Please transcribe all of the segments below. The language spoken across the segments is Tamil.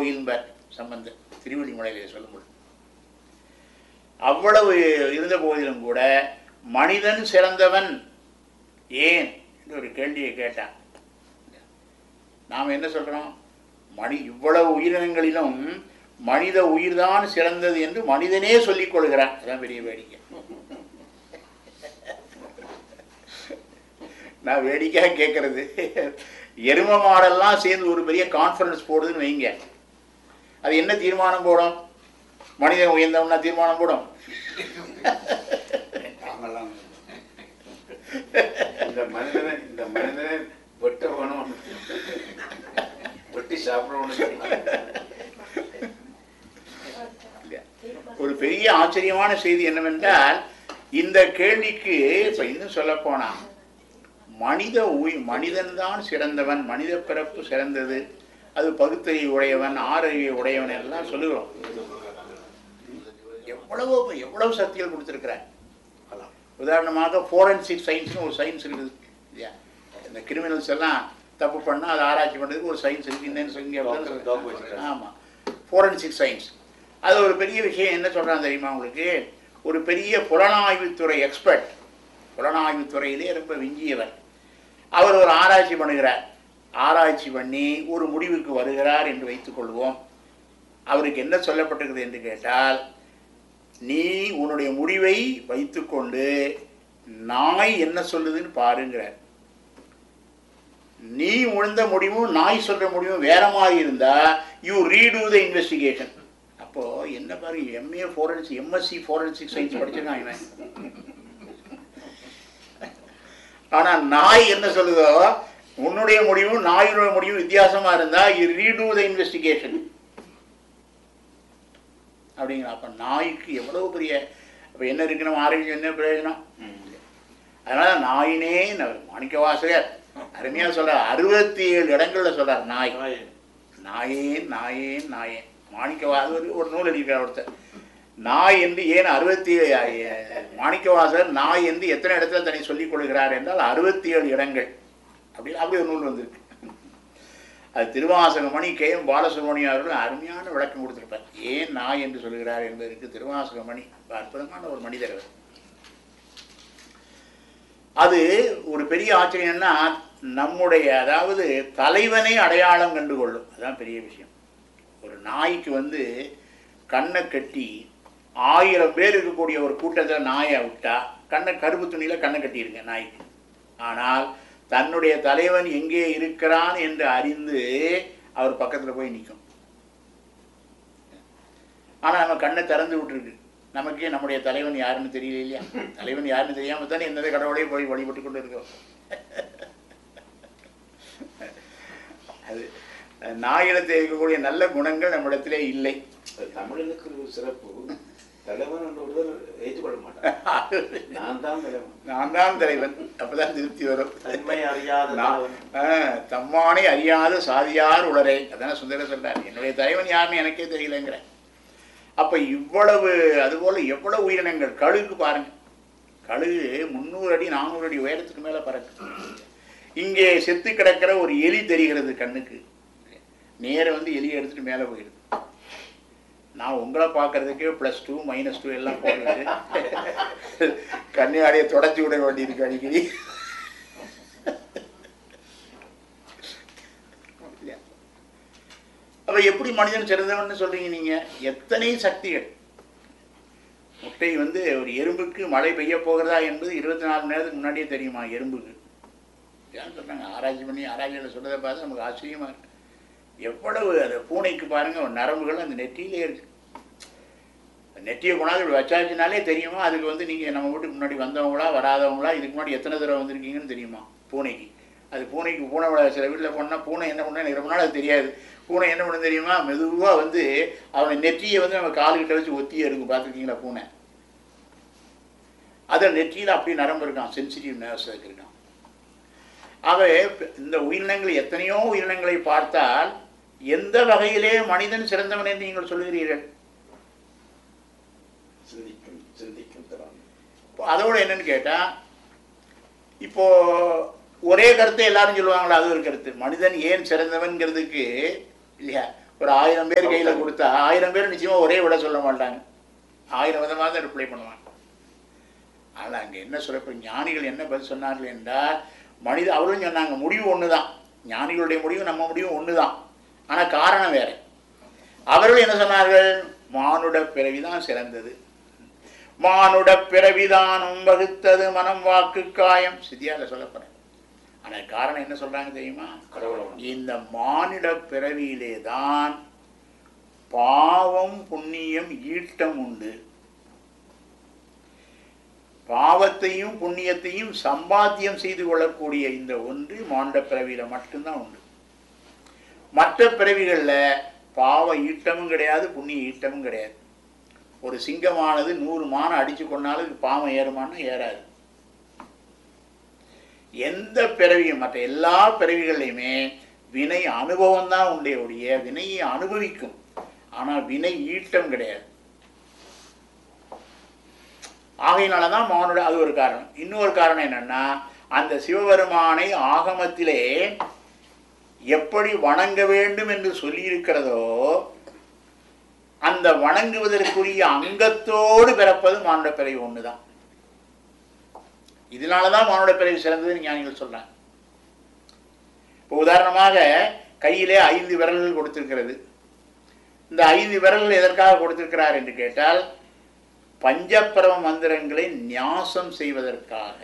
கோயில்பார் சம்பந்தர் திருவள்ளிமலையிலே சொல்லும்போது அவ்வளவு இருந்த போதிலும் கூட மனிதன் சிறந்தவன் ஏன் என்று ஒரு கேள்வியை கேட்டான் நாம் என்ன சொல்றோம் மனி இவ்வளவு உயிரினங்களிலும் மனித உயிர்தான் சிறந்தது என்று மனிதனே சொல்லிக் கொள்கிறான் அதான் பெரிய வேடிக்கை நான் வேடிக்கையாக கேட்கறது எரும மாடெல்லாம் சேர்ந்து ஒரு பெரிய கான்ஃபரன்ஸ் போடுதுன்னு வைங்க அது என்ன தீர்மானம் போடும் மனிதன் உயர்ந்தவனா தீர்மானம் போடும் நாங்கெல்லாம் இந்த மனிதனை இந்த மனிதனை வெட்ட வேணும் வெட்டி சாப்பிடணும் ஒரு பெரிய ஆச்சரியமான செய்தி என்னவென்றால் இந்த கேள்விக்கு இப்ப இன்னும் சொல்ல போனா மனித உய் மனிதன்தான் சிறந்தவன் மனித பிறப்பு சிறந்தது அது பகுத்தறிவு உடையவன் ஆறறிவை உடையவன் எல்லாம் சொல்லுகிறோம் எவ்வளவோ எவ்வளவு சக்திகள் கொடுத்துருக்கிறார் உதாரணமாக ஃபோரன்சிக் சயின்ஸ்னு ஒரு சயின்ஸ் இருக்குது இல்லையா இந்த கிரிமினல்ஸ் எல்லாம் தப்பு பண்ணால் அதை ஆராய்ச்சி பண்ணுறதுக்கு ஒரு சயின்ஸ் இருக்குது Dog- dog வச்சிருக்காங்க. இன்னும் ஆமாம் ஃபோரன்சிக் சயின்ஸ் அது ஒரு பெரிய விஷயம் என்ன சொல்கிறாங்க தெரியுமா உங்களுக்கு ஒரு பெரிய புலனாய்வுத்துறை எக்ஸ்பர்ட் புலனாய்வுத்துறையிலே ரொம்ப விஞ்சியவர் அவர் ஒரு ஆராய்ச்சி பண்ணுகிறார் ஆராய்ச்சி பண்ணி ஒரு முடிவுக்கு வருகிறார் என்று வைத்துக்கொள்வோம் அவருக்கு என்ன சொல்லப்பட்டிருக்குது என்று கேட்டால் நீ உன்னுடைய முடிவை வைத்துக்கொண்டு நாய் என்ன சொல்லுதுன்னு பாருங்கிறார் நீ உழுந்த முடிவும் நாய் சொல்ற முடிவும் வேற மாதிரி இருந்தா யூ ரீடு த இன்வெஸ்டிகேஷன் அப்போ என்ன பாருங்க MA forensic MSc forensic science படிச்சிருக்கான் இவன் ஆனா நாய் என்ன சொல்லுதோ உன்னுடைய முடிவும் நாயினுடைய முடிவும் வித்தியாசமா இருந்தா யூ ரீடு த இன்வெஸ்டிகேஷன் அப்படிங்கிற அப்ப நாய்க்கு எவ்வளவு பெரிய அப்ப என்ன இருக்கு நம்ம ஆரோக்கியம் என்ன பிரயோஜனம் அதனால நாயினே ந- மாணிக்க வாசகர் அருமையா சொல்றார் அறுபத்தி ஏழு இடங்கள்ல சொல்றார் நாய் நாயேன் நாயேன் நாயேன் மாணிக்கவா அது ஒரு ஒரு நூல் எழுதியிருக்கார் ஒருத்தர் நாய் என்று ஏன் அறுபத்தி மாணிக்கவாசர் நாய் என்று எத்தனை இடத்துல தன்னை சொல்லிக் கொள்கிறார் என்றால் அறுபத்தி ஏழு இடங்கள் அப்படி அப்படி ஒரு நூல் வந்திருக்கு அது திருவாசகமணி கே எம் பாலசுப்ரமணியம் அவர்கள் அருமையான விளக்கம் கொடுத்திருப்பார் ஏன் நாய் என்று சொல்கிறார் என்பதற்கு திருவாசகமணி அற்புதமான ஒரு மனிதர் அவர் அது ஒரு பெரிய ஆச்சரியம்னா நம்முடைய அதாவது தலைவனை அடையாளம் கண்டு கொள்ளும் அதான் பெரிய விஷயம் ஒரு நாய்க்கு வந்து கண்ணை கட்டி ஆயிரம் பேர் இருக்கக்கூடிய ஒரு கூட்டத்தில் நாயை விட்டா கண்ணை கருப்பு துணியில் கண்ணை கட்டியிருங்க நாய்க்கு ஆனால் தன்னுடைய தலைவன் எங்கே இருக்கிறான் என்று அறிந்து அவர் பக்கத்தில் போய் நிற்கும் ஆனால் நம்ம கண்ணை திறந்து விட்டுருக்கு நமக்கே நம்முடைய தலைவன் யாருன்னு தெரியல இல்லையா தலைவன் யாருன்னு தெரியாம தானே எந்த கடவுளையும் போய் வழிபட்டு கொண்டு இருக்கோம் அது நாயிடத்தில் இருக்கக்கூடிய நல்ல குணங்கள் நம்மிடத்திலே இல்லை தமிழனுக்கு ஒரு சிறப்பு தலைவன் என்ற ஒருவர் ஏற்றுக்கொள்ள மாட்டான் நான் தான் தலைவன் நான் தான் தலைவன் அப்பதான் திருப்தி வரும் தன்மை அறியாத நான், தலைவன் ஆ, தம்மானை அறியாத சாதியார் உளரே அதான சுந்தர சொல்றார் என்னுடைய தலைவன் யாருன்னு எனக்கே தெரியலங்கிற அப்ப இவ்வளவு அதுபோல எவ்வளவு உயிரினங்கள் கழுகு பாருங்க கழுகு முந்நூறு அடி நானூறு அடி உயரத்துக்கு மேல பறக்கு இங்கே செத்து கிடக்கிற ஒரு எலி தெரிகிறது கண்ணுக்கு நேர வந்து எலியை எடுத்துட்டு மேலே போயிடுது நான் உங்களை பார்க்கறதுக்கே ப்ளஸ் டூ மைனஸ் டூ எல்லாம் போடுறது கண்ணாடியை தொடச்சி விட வேண்டியிருக்கு அடிக்கடி அப்ப எப்படி மனிதன் சிறந்தவன்னு சொல்றீங்க நீங்க எத்தனை சக்திகள் முட்டை வந்து ஒரு எறும்புக்கு மழை பெய்ய போகிறதா என்பது இருபத்தி நாலு மணி நேரத்துக்கு முன்னாடியே தெரியுமா எறும்புக்கு ஏன் சொல்றாங்க ஆராய்ச்சி பண்ணி ஆராய்ச்சியில் சொல்றதை பார்த்து நமக்கு ஆச்சரியமா இருக்கு எவ்வளவு அந்த பூனைக்கு பாருங்க ஒரு நரம்புகள் அந்த நெற்றியிலே இருக்கு நெற்றியை கொண்டாந்து இப்படி வச்சாச்சுனாலே தெரியுமா அதுக்கு வந்து நீங்கள் நம்ம வீட்டுக்கு முன்னாடி வந்தவங்களா வராதவங்களா இதுக்கு முன்னாடி எத்தனை தடவை வந்திருக்கீங்கன்னு தெரியுமா பூனைக்கு அது பூனைக்கு பூனை விழா சில வீட்டில் போனால் பூனை என்ன பண்ணா எனக்கு ரொம்ப நாள் அது தெரியாது பூனை என்ன பண்ணு தெரியுமா மெதுவாக வந்து அவனை நெற்றியை வந்து நம்ம காலுக்கிட்ட வச்சு ஒத்தியே இருக்கும் பார்த்துருக்கீங்களா பூனை அதில் நெற்றியில் அப்படியே நரம்பு இருக்கான் சென்சிட்டிவ் நர்வ்ஸ் இருக்கான் ஆகவே இந்த உயிரினங்கள் எத்தனையோ உயிரினங்களை பார்த்தால் எந்த வகையிலே மனிதன் சிறந்தவன் என்று நீங்கள் சொல்லுகிறீர்கள் சிந்திக்கும் சிந்திக்கும் திறன் இப்போ அதோட என்னன்னு கேட்டா இப்போ ஒரே கருத்தை எல்லாரும் சொல்லுவாங்களா அது ஒரு கருத்து மனிதன் ஏன் சிறந்தவன்கிறதுக்கு இல்லையா ஒரு ஆயிரம் பேர் கையில் கொடுத்தா ஆயிரம் பேர் நிச்சயமாக ஒரே விட சொல்ல மாட்டாங்க ஆயிரம் விதமாக தான் ரிப்ளை பண்ணுவாங்க ஆனால் அங்கே என்ன சொல்ல ஞானிகள் என்ன பதில் சொன்னார்கள் என்றால் மனித அவரும் சொன்னாங்க முடிவு ஒன்று தான் ஞானிகளுடைய முடிவு நம்ம முடிவும் ஒன்று தான் ஆனால் காரணம் வேறு அவர்கள் என்ன சொன்னார்கள் மானுட பிறவிதான் சிறந்தது மானுட பிறவிதானும் வகுத்தது மனம் வாக்கு காயம் சித்தியால சொல்லப்படுறேன் ஆனால் காரணம் என்ன சொல்றாங்க தெரியுமா கடவுளை உணர்ந்து. இந்த மானிட பிறவியிலே தான் பாவம் புண்ணியம் ஈட்டம் உண்டு பாவத்தையும் புண்ணியத்தையும் சம்பாத்தியம் செய்து கொள்ளக்கூடிய இந்த ஒன்று மானிட பிறவியில மட்டும்தான் உண்டு மற்ற பிறவிகளில் பாவ ஈட்டமும் கிடையாது புண்ணிய ஈட்டமும் கிடையாது ஒரு சிங்கமானது நூறு மானை அடிச்சு கொண்டாலும் இது பாவம் ஏறுமான்னா ஏறாது எந்த பிறவியும் மற்ற எல்லா பிறவிகள்லையுமே வினை அனுபவம் தான் உண்டே ஒழிய வினையை அனுபவிக்கும் ஆனால் வினை ஈட்டம் கிடையாது ஆகையினால தான் மானுட அது ஒரு காரணம் இன்னொரு காரணம் என்னன்னா அந்த சிவபெருமானை ஆகமத்திலே எப்படி வணங்க வேண்டும் என்று சொல்லியிருக்கிறதோ அந்த வணங்குவதற்குரிய அங்கத்தோடு பிறப்பது மானுட பிறவி ஒன்று தான் இதனால தான் மானுட பிறவி சிறந்ததுன்னு ஞானிகள் சொல்றாங்க இப்போ உதாரணமாக கையிலே ஐந்து விரல்கள் கொடுத்திருக்கிறது இந்த ஐந்து விரல்கள் எதற்காக கொடுத்திருக்கிறார் என்று கேட்டால் பஞ்சப்பிரம மந்திரங்களை நியாசம் செய்வதற்காக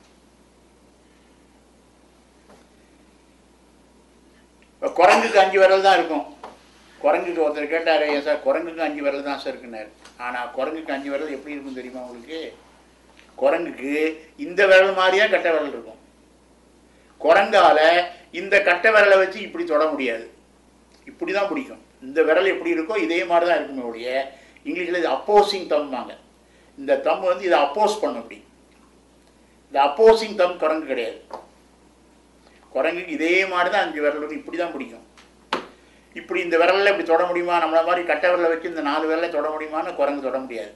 இப்போ குரங்குக்கு அஞ்சு விரல் தான் இருக்கும் குரங்குக்கு ஒருத்தர் கேட்டார் ஏன் சார் குரங்குக்கு அஞ்சு விரல் தான் சார் இருக்குனார் ஆனால் குரங்குக்கு அஞ்சு விரல் எப்படி இருக்கும் தெரியுமா உங்களுக்கு குரங்குக்கு இந்த விரல் மாதிரியா கட்டை விரல் இருக்கும் குரங்கால இந்த கட்டை விரலை வச்சு இப்படி தொட முடியாது இப்படி தான் பிடிக்கும் இந்த விரல் எப்படி இருக்கோ இதே மாதிரி தான் இருக்குமே ஒழிய இங்கிலீஷில் இது அப்போசிங் தம்பாங்க இந்த தம் வந்து இதை அப்போஸ் பண்ணும் இப்படி இந்த அப்போசிங் தம் குரங்கு கிடையாது குரங்குக்கு இதே மாதிரி தான் அஞ்சு விரல் இருக்கும் இப்படி தான் பிடிக்கும் இப்படி இந்த விரலில் இப்படி தொட முடியுமா நம்மள மாதிரி கட்டை விரலை வச்சு இந்த நாலு விரலை தொட முடியுமான்னு குரங்கு தொட முடியாது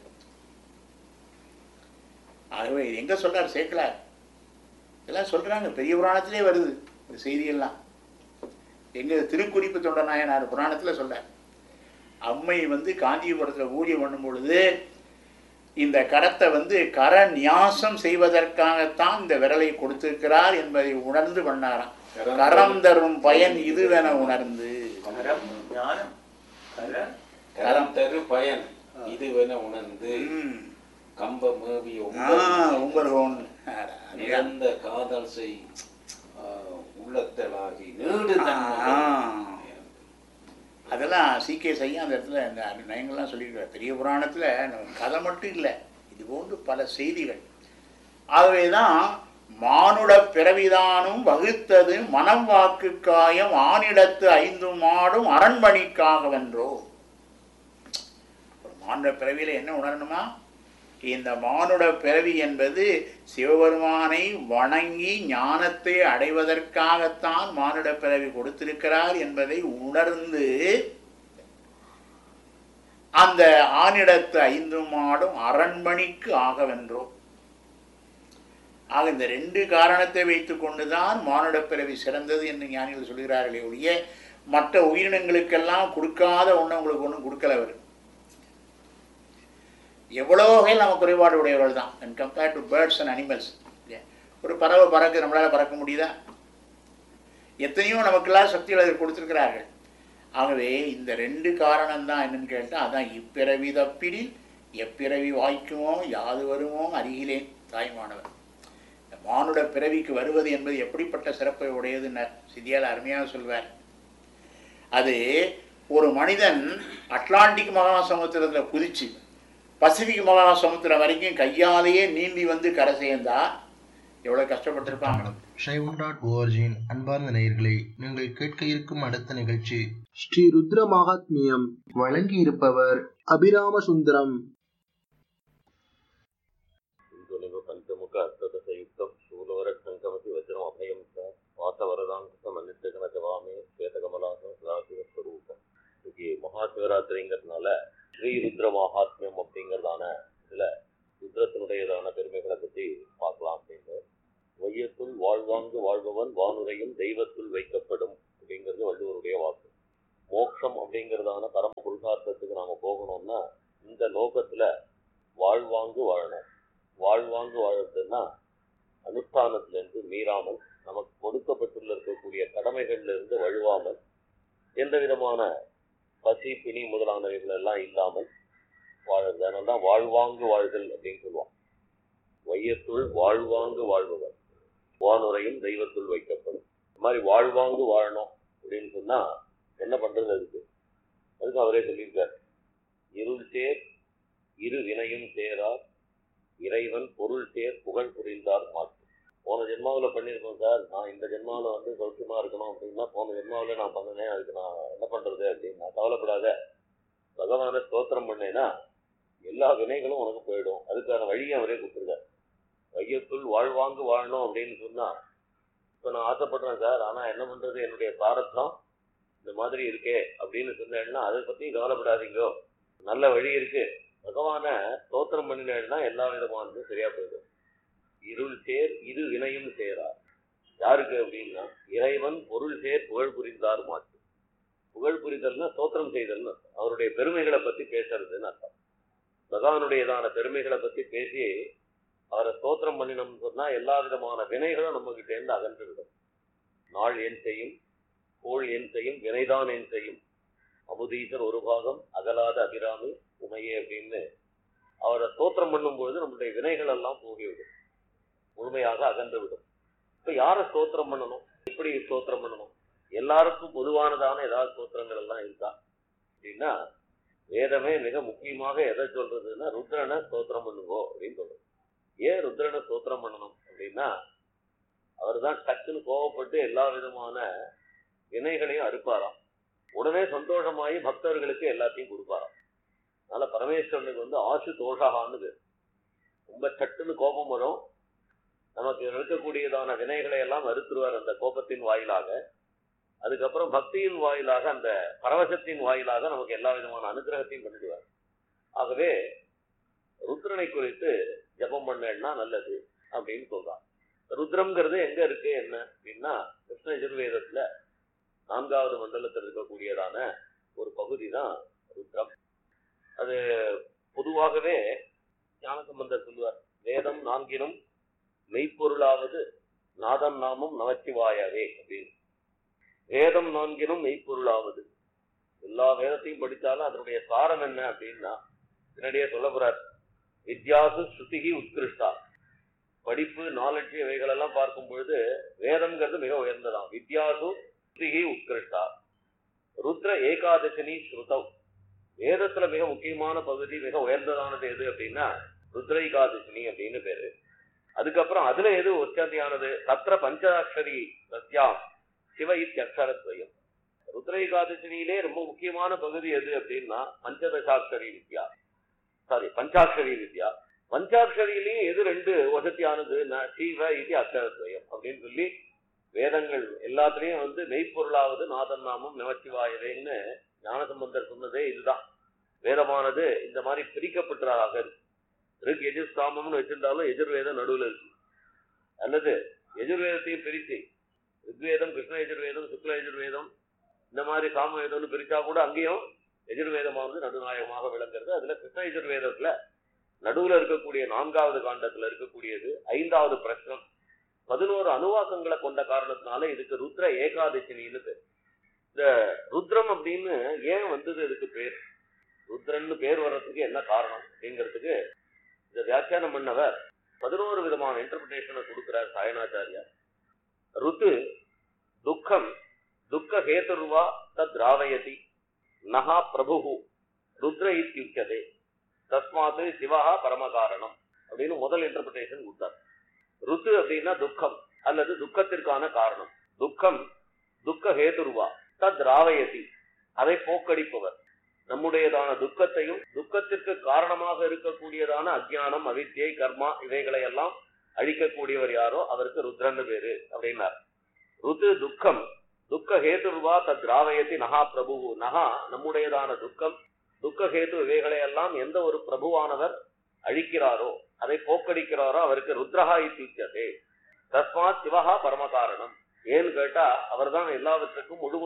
ஆகவே இது எங்கே சொல்றார் சேர்க்கலார் இதெல்லாம் சொல்றாங்க பெரிய புராணத்திலே வருது இந்த செய்தியெல்லாம் எங்க திருக்குறிப்பு தொண்ட நாயனார் புராணத்தில் சொல்றார் அம்மை வந்து காஞ்சிபுரத்தில் ஊழியம் பண்ணும் பொழுது இந்த கரத்தை வந்து கர நியாசம் செய்வதற்காகத்தான் இந்த விரலை கொடுத்திருக்கிறார் என்பதை உணர்ந்து பண்ணாராம் கரம் தரும் பயன் இதுவென உணர்ந்து கரம் ஞானம் கர கரம் தரு பயன் இதுவென உணர்ந்து ம். கம்ப மேவிய ஆ, உங்கள்கோன். அட, அதுதான். நிறந்த காதல் செய் ஆ, உள்ளத்தலாகி நீடு ஆ. தன்மை அதெல்லாம் சீக்கிய செய்ய அந்த இடத்துல இந்த நயங்கள்லாம் சொல்லியிருக்காரு பெரிய புராணத்தில் நம்ம கதை மட்டும் இல்லை இது போன்று பல செய்திகள் ஆகவே தான் மானுட பிறவிதானும் வகுத்தது மனம் வாக்கு காயம் ஆனிடத்து ஐந்து மாடும் அரண்மணிக்காக வென்றோ ஒரு மானுட பிறவியில் என்ன உணரணுமா இந்த மானுட பிறவி என்பது சிவபெருமானை வணங்கி ஞானத்தை அடைவதற்காகத்தான் மானுட பிறவி கொடுத்திருக்கிறார் என்பதை உணர்ந்து அந்த ஆனிடத்து ஐந்து மாடும் அரண்மணிக்கு ஆகவென்றோம் ஆக இந்த ரெண்டு காரணத்தை வைத்துக் கொண்டுதான் மானுட பிறவி சிறந்தது என்று ஞானிகள் சொல்கிறார்களே ஒழிய மற்ற உயிரினங்களுக்கெல்லாம் கொடுக்காத ஒன்று உங்களுக்கு ஒன்றும் கொடுக்கல அவர் எவ்வளோ வகையில் நம்ம குறைபாடு உடையவர்கள் தான் and compared to birds and animals ஒரு பறவை பறக்க நம்மளால் பறக்க முடியுதா எத்தனையோ நமக்கெல்லாம் சக்திகள் அதில் கொடுத்துருக்கிறார்கள் ஆகவே இந்த ரெண்டு காரணம் தான் என்னன்னு கேட்டால் அதான் இப்பிறவி தப்பிடில் எப்பிறவி வாய்க்குமோ யாது வருமோ அருகிலேன் தாய்மானவர் இந்த மானுட பிறவிக்கு வருவது என்பது எப்படிப்பட்ட சிறப்பை உடையதுன்னு சித்தியால் அருமையாக சொல்வார் அது ஒரு மனிதன் அட்லாண்டிக் மகா சமுத்திரத்தில் குதிச்சு பசிபிக் மகா சமுத்திரம் வரைக்கும் கையாலேயே நீந்தி வந்து கரை சேர்ந்தா எவ்வளோ கஷ்டப்பட்டிருப்பாங்க ஷைவம் டாட் ஓஆர்ஜியின் அன்பார்ந்த நேயர்களே நீங்கள் கேட்க இருக்கும் அடுத்த நிகழ்ச்சி ஸ்ரீ ருத்ர மகாத்மியம் வழங்கியிருப்பவர் அபிராம சுந்தரம் ಧ್ವನಿಗು ಪಂಚಮುಖ ಅಷ್ಟದಶಯುಕ್ತಂ ಶೂಲವರಕ್ಷಂಕಮಪಿ ವಜ್ರಂ ಅಭಯಂ ಚ ವಾತವರದಾಂಕೃತ ಮನ್ನಿಟ್ಟಗನ ಜವಾಮಿ ಶ್ವೇತಕಮಲಾಸನ ಸದಾಶಿವ ಸ್ವರೂಪம் இன்னைக்கு மகா சிவராத்திரிங்கிறதுனால ஸ்ரீ ருத்ர மகாத்மியம் அப்படிங்கிறதான இதுல ருத்ரத்தினுடையதான பெருமைகளை பத்தி பார்க்கலாம் அப்படின்னு வையத்துள் வாழ்வாங்கு வாழ்பவன் வானுரையும் தெய்வத்துள் வைக்கப்படும் அப்படிங்கிறது வள்ளுவருடைய வாக்கு மோட்சம் அப்படிங்கிறதான பரம புருஷார்த்தத்துக்கு நாம போகணும்னா இந்த லோகத்துல வாழ்வாங்கு வாழணும் வாழ்வாங்கு வாழறதுன்னா அனுஷ்டானத்துல இருந்து மீறாமல் நமக்கு கொடுக்கப்பட்டுள்ள இருக்கக்கூடிய கடமைகள்ல இருந்து வழுவாமல் எந்த விதமான பசி பிணி முதலானவைகள் எல்லாம் இல்லாமல் வாழறது அதனால தான் வாழ்வாங்கு வாழ்தல் அப்படின்னு சொல்லுவான் வையத்துள் வாழ்வாங்கு வாழ்பவர் வானுரையும் தெய்வத்துள் வைக்கப்படும் இந்த மாதிரி வாழ்வாங்கு வாழணும் அப்படின்னு சொன்னா என்ன பண்றது அதுக்கு அதுக்கு அவரே சொல்லியிருக்கார் இருள் சேர் இரு வினையும் சேரார் இறைவன் பொருள் சேர் புகழ் புரிந்தார் மாற்று போன ஜென்மாவுல பண்ணியிருக்கோம் சார் நான் இந்த ஜென்மாவுல வந்து சௌக்கியமா இருக்கணும் அப்படின்னா போன ஜென்மாவுல நான் பண்ணினேன் அதுக்கு நான் என்ன பண்றது அப்படின்னு நான் கவலைப்படாத பகவானை ஸ்தோத்திரம் பண்ணேன்னா எல்லா வினைகளும் உனக்கு போயிடும் அதுக்கான வழியை அவரே கொடுத்துருக்கார் வையத்துள் வாழ்வாங்கு வாழணும் அப்படின்னு சொன்னா இப்ப நான் ஆசைப்படுறேன் சார் ஆனா என்ன பண்றது என்னுடைய பிராரத்தம் இந்த மாதிரி இருக்கே அப்படின்னு சொன்னேன்னா அதை பத்தி கவலைப்படாதீங்கோ நல்ல வழி இருக்கு பகவானை ஸ்தோத்திரம் பண்ணினேன்னா எல்லா விதமானதும் சரியா போயிடும் இருள் சேர் இரு வினையும் சேரார் யாருக்கு அப்படின்னா இறைவன் பொருள் சேர் புகழ் புரிந்தார் மாட்டு புகழ் புரிதல்னா ஸ்தோத்திரம் செய்தல்னு அர்த்தம். அவருடைய பெருமைகளை பத்தி பேசுறதுன்னு அர்த்தம் பகவானுடையதான பெருமைகளை பத்தி பேசி அவரை ஸ்தோத்திரம் பண்ணினோம்னு சொன்னா எல்லா விதமான வினைகளும் நம்ம கிட்ட இருந்து அகன்றுவிடும் நாள் என் செய்யும் கோள் என் செய்யும் வினைதான் என் செய்யும் அமுதீசர் ஒரு பாகம் அகலாத அபிராமி உமையே அப்படின்னு அவரை ஸ்தோத்திரம் பண்ணும்பொழுது நம்முடைய வினைகள் எல்லாம் போகிவிடும் முழுமையாக அகன்று விடும் இப்ப யாரை ஸ்தோத்திரம் பண்ணணும் எப்படி ஸ்தோத்திரம் பண்ணணும் எல்லாருக்கும் பொதுவானதான ஏதாவது ஸ்தோத்திரங்கள் எல்லாம் இருக்கா அப்படின்னா வேதமே மிக முக்கியமாக எதை சொல்றதுன்னா ருத்ரனை ஸ்தோத்திரம் பண்ணுங்கோ அப்படின்னு சொல்றது ஏன் ருத்ரனை ஸ்தோத்திரம் பண்ணணும் அப்படின்னா அவர் தான் டக்குன்னு கோவப்பட்டு எல்லா விதமான வினைகளையும் அறுப்பாராம் உடனே சந்தோஷமாயி பக்தர்களுக்கு எல்லாத்தையும் கொடுப்பாராம் அதனால பரமேஸ்வரனுக்கு வந்து ஆசு தோஷகான்னு பேர். ரொம்ப சட்டுன்னு கோபம் வரும் நமக்கு இருக்கக்கூடியதான வினைகளை எல்லாம் அறுத்துருவார் அந்த கோபத்தின் வாயிலாக அதுக்கப்புறம் பக்தியின் வாயிலாக அந்த பரவசத்தின் வாயிலாக நமக்கு எல்லா விதமான அனுகிரகத்தையும் பண்ணிடுவார் ஆகவே ருத்ரனை குறித்து ஜபம் பண்ணேன்னா நல்லது அப்படின்னு சொல்றான் ருத்ரம்ங்கிறது எங்க இருக்கு என்ன அப்படின்னா கிருஷ்ண யஜுர்வேதத்துல நான்காவது மண்டலத்தில் இருக்கக்கூடியதான ஒரு பகுதி தான் ருத்ரம் அது பொதுவாகவே ஞானசம்பந்தர் சொல்லுவார் வேதம் நான்கினும் மெய்ப்பொருளாவது நாதம் நாமம் நமச்சிவாயவே அப்படின்னு வேதம் நான்கினும் மெய்ப்பொருளாவது எல்லா வேதத்தையும் படித்தாலும் அதனுடைய சாரம் என்ன அப்படின்னா பின்னாடியே சொல்ல போறார் வித்யாசு ஸ்ருதிகி உத்கிருஷ்டா படிப்பு நாலெட்ஜ் இவைகளெல்லாம் பார்க்கும் பொழுது வேதம்ங்கிறது மிக உயர்ந்ததாம் வித்யாசு ஸ்ருதிகி உத்கிருஷ்டா ருத்ர ஏகாதசினி ஸ்ருதவ் வேதத்துல மிக முக்கியமான பகுதி மிக உயர்ந்ததானது எது அப்படின்னா ருத்ர ஏகாதசினி அப்படின்னு பேரு அதுக்கப்புறம் அதுல எது உச்சதியானது தத்திர பஞ்சாட்சரி சத்யாம் சிவ இத்தியக்ஷரத்வயம் ருத்ர ஏகாதசினியிலே ரொம்ப முக்கியமான பகுதி எது அப்படின்னா பஞ்சதசாட்சரி வித்யா சாரி பஞ்சாட்சரி வித்யா பஞ்சாட்சரியிலையும் எது ரெண்டு வசதியானது சிவ இது அக்ஷரத்வயம் அப்படின்னு சொல்லி வேதங்கள் எல்லாத்துலயும் வந்து மெய்ப்பொருளாவது நாதன் நாமம் நமச்சிவாயவேன்னு ஞானசம்பந்தர் சொன்னதே இதுதான் வேதமானது இந்த மாதிரி பிரிக்கப்பட்டதாக இருக்கு ரிக் எஜுர் சாமம்னு வச்சிருந்தாலும் எஜுர்வேதம் நடுவுல இருக்கு அல்லது எஜுர்வேதத்தையும் பிரிச்சு ரிக்வேதம் கிருஷ்ண எஜுர்வேதம் சுக்ல எஜுர்வேதம் இந்த மாதிரி சாம வேதம்னு பிரிச்சா கூட அங்கேயும் எஜுர்வேதமானது நடுநாயகமாக விளங்குறது அதுல கிருஷ்ண எஜுர்வேதத்துல நடுவுல இருக்கக்கூடிய நான்காவது காண்டத்துல இருக்கக்கூடியது ஐந்தாவது பிரश्னம் பதினோரு அணுவாக்கங்களை கொண்ட காரணத்தினால இதுக்கு ருத்ர ஏகாதசினின்னு பேர் இந்த ருத்ரம் அப்படின்னு ஏன் வந்தது இதுக்கு பேர் ருத்ரன்னு பேர் வர்றதுக்கு என்ன காரணம் அப்படிங்கிறதுக்கு இந்த வியாக்கியானம் பண்ணவர் பதினோரு விதமான இன்டர்பிரேஷனை கொடுக்கிறார் சாயனாச்சாரியா ருத்து துக்கம் துக்க ஹேதுர்வா தத் ராவயதி நகா பிரபு ருத்ர இத்தியுச்சதே தஸ்மாத் சிவா பரமகாரணம் அப்படின்னு முதல் இன்டர்பிரேஷன் கொடுத்தார் ருத்து அப்படின்னா துக்கம் அல்லது துக்கத்திற்கான காரணம் துக்கம் துக்க ஹேதுர்வா தத் ராவயதி அதை போக்கடிப்பவர் நம்முடையதான துக்கத்தையும் துக்கத்திற்கு காரணமாக இருக்கக்கூடியதான அஜ்ஞானம் அவித்யை கர்மா இவைகளை எல்லாம் அழிக்கக்கூடியவர் யாரோ அவருக்கு ருத்ரன்னு பேரு அப்படின்னார் ருத்து துக்கம் துக்க ஹேதுர்வா தத் ராவயதி நகா பிரபு நகா நம்முடையதான துக்கம் துக்க ஹேது இவைகளை எல்லாம் எந்த ஒரு பிரபுவானவர் அழிக்கிறாரோ அதை போக்கடிக்கிறாரோ அவருக்கு ருத்ரஹா இத்தியுச்சதே தஸ்மாத் சிவஹா பரமகாரணம் ஏன்னு கேட்டா அவர்தான் எல்லாவற்றுக்கும் முழு முதல்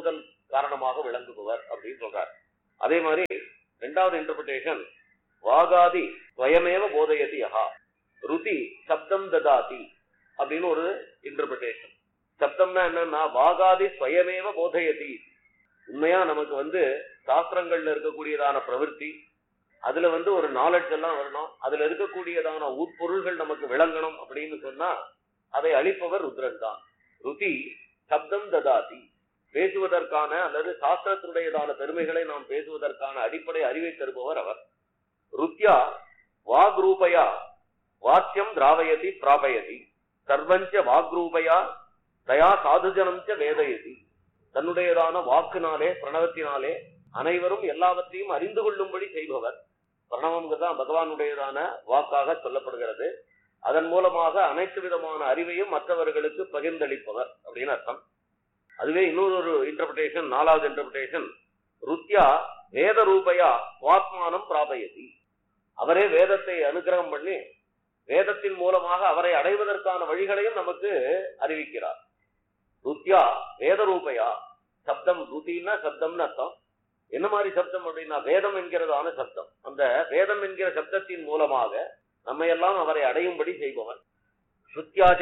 காரணமாக விளங்குபவர் அப்படின்னு சொல்றார் அதே மாதிரி ரெண்டாவது இன்டர்பிரிட்டேஷன் வாகாதி ஸ்வயமேவ போதயதி யஹா ருதி சப்தம் ததாதி அப்படின்னு ஒரு இன்டர்பிரிட்டேஷன் சப்தம்னா என்னன்னா வாகாதி ஸ்வயமேவ போதயதி உண்மையா நமக்கு வந்து சாஸ்திரங்கள்ல இருக்கக்கூடியதான பிரவൃத்தி அதுல வந்து ஒரு நாலெட்ஜ் எல்லாம் வரணும் அதுல இருக்கக்கூடியதான உட்பொருள்கள் நமக்கு விளங்கணும் அப்படின்னு சொன்னா அதை அளிப்பவர் ருத்ரன் தான் ருதி சப்தம் ததாதி பேசுவதற்கான அல்லது சாஸ்திரத்தினுடையதான பெருமைகளை நாம் பேசுவதற்கான அடிப்படை அறிவை தருபவர் அவர் ருத்யா வாக்ரூபயா வாக்கியம் திராவயதி பிராபயதி சர்வஞ்ச வாக்ரூபயா தயா சாதுஜனம் ச வேதயதி தன்னுடையதான வாக்குனாலே பிரணவத்தினாலே அனைவரும் எல்லாவற்றையும் அறிந்து கொள்ளும்படி செய்பவர் பிரணவம்ங்கிறது தான் பகவானுடையதான வாக்காக சொல்லப்படுகிறது அதன் மூலமாக அனைத்து விதமான அறிவையும் மற்றவர்களுக்கு பகிர்ந்தளிப்பவர் அப்படின்னு அர்த்தம் அதுவே இன்னொரு ஒரு இன்டர்பிரேஷன் நாலாவது இன்டர்பிரேஷன் ருத்யா வேத ரூபையா சுவாத்மானம் பிராபயதி அவரே வேதத்தை அனுகிரகம் பண்ணி வேதத்தின் மூலமாக அவரை அடைவதற்கான வழிகளையும் நமக்கு அறிவிக்கிறார் ருத்யா வேத ரூபையா சப்தம் ருத்தின்னா சப்தம்னு அர்த்தம் என்ன மாதிரி சப்தம் அப்படின்னா வேதம் என்கிறதான சப்தம் அந்த வேதம் என்கிற சப்தத்தின் மூலமாக நம்ம எல்லாம் அவரை அடையும்படி செய்பவன் ஸ்ருத்யாஜ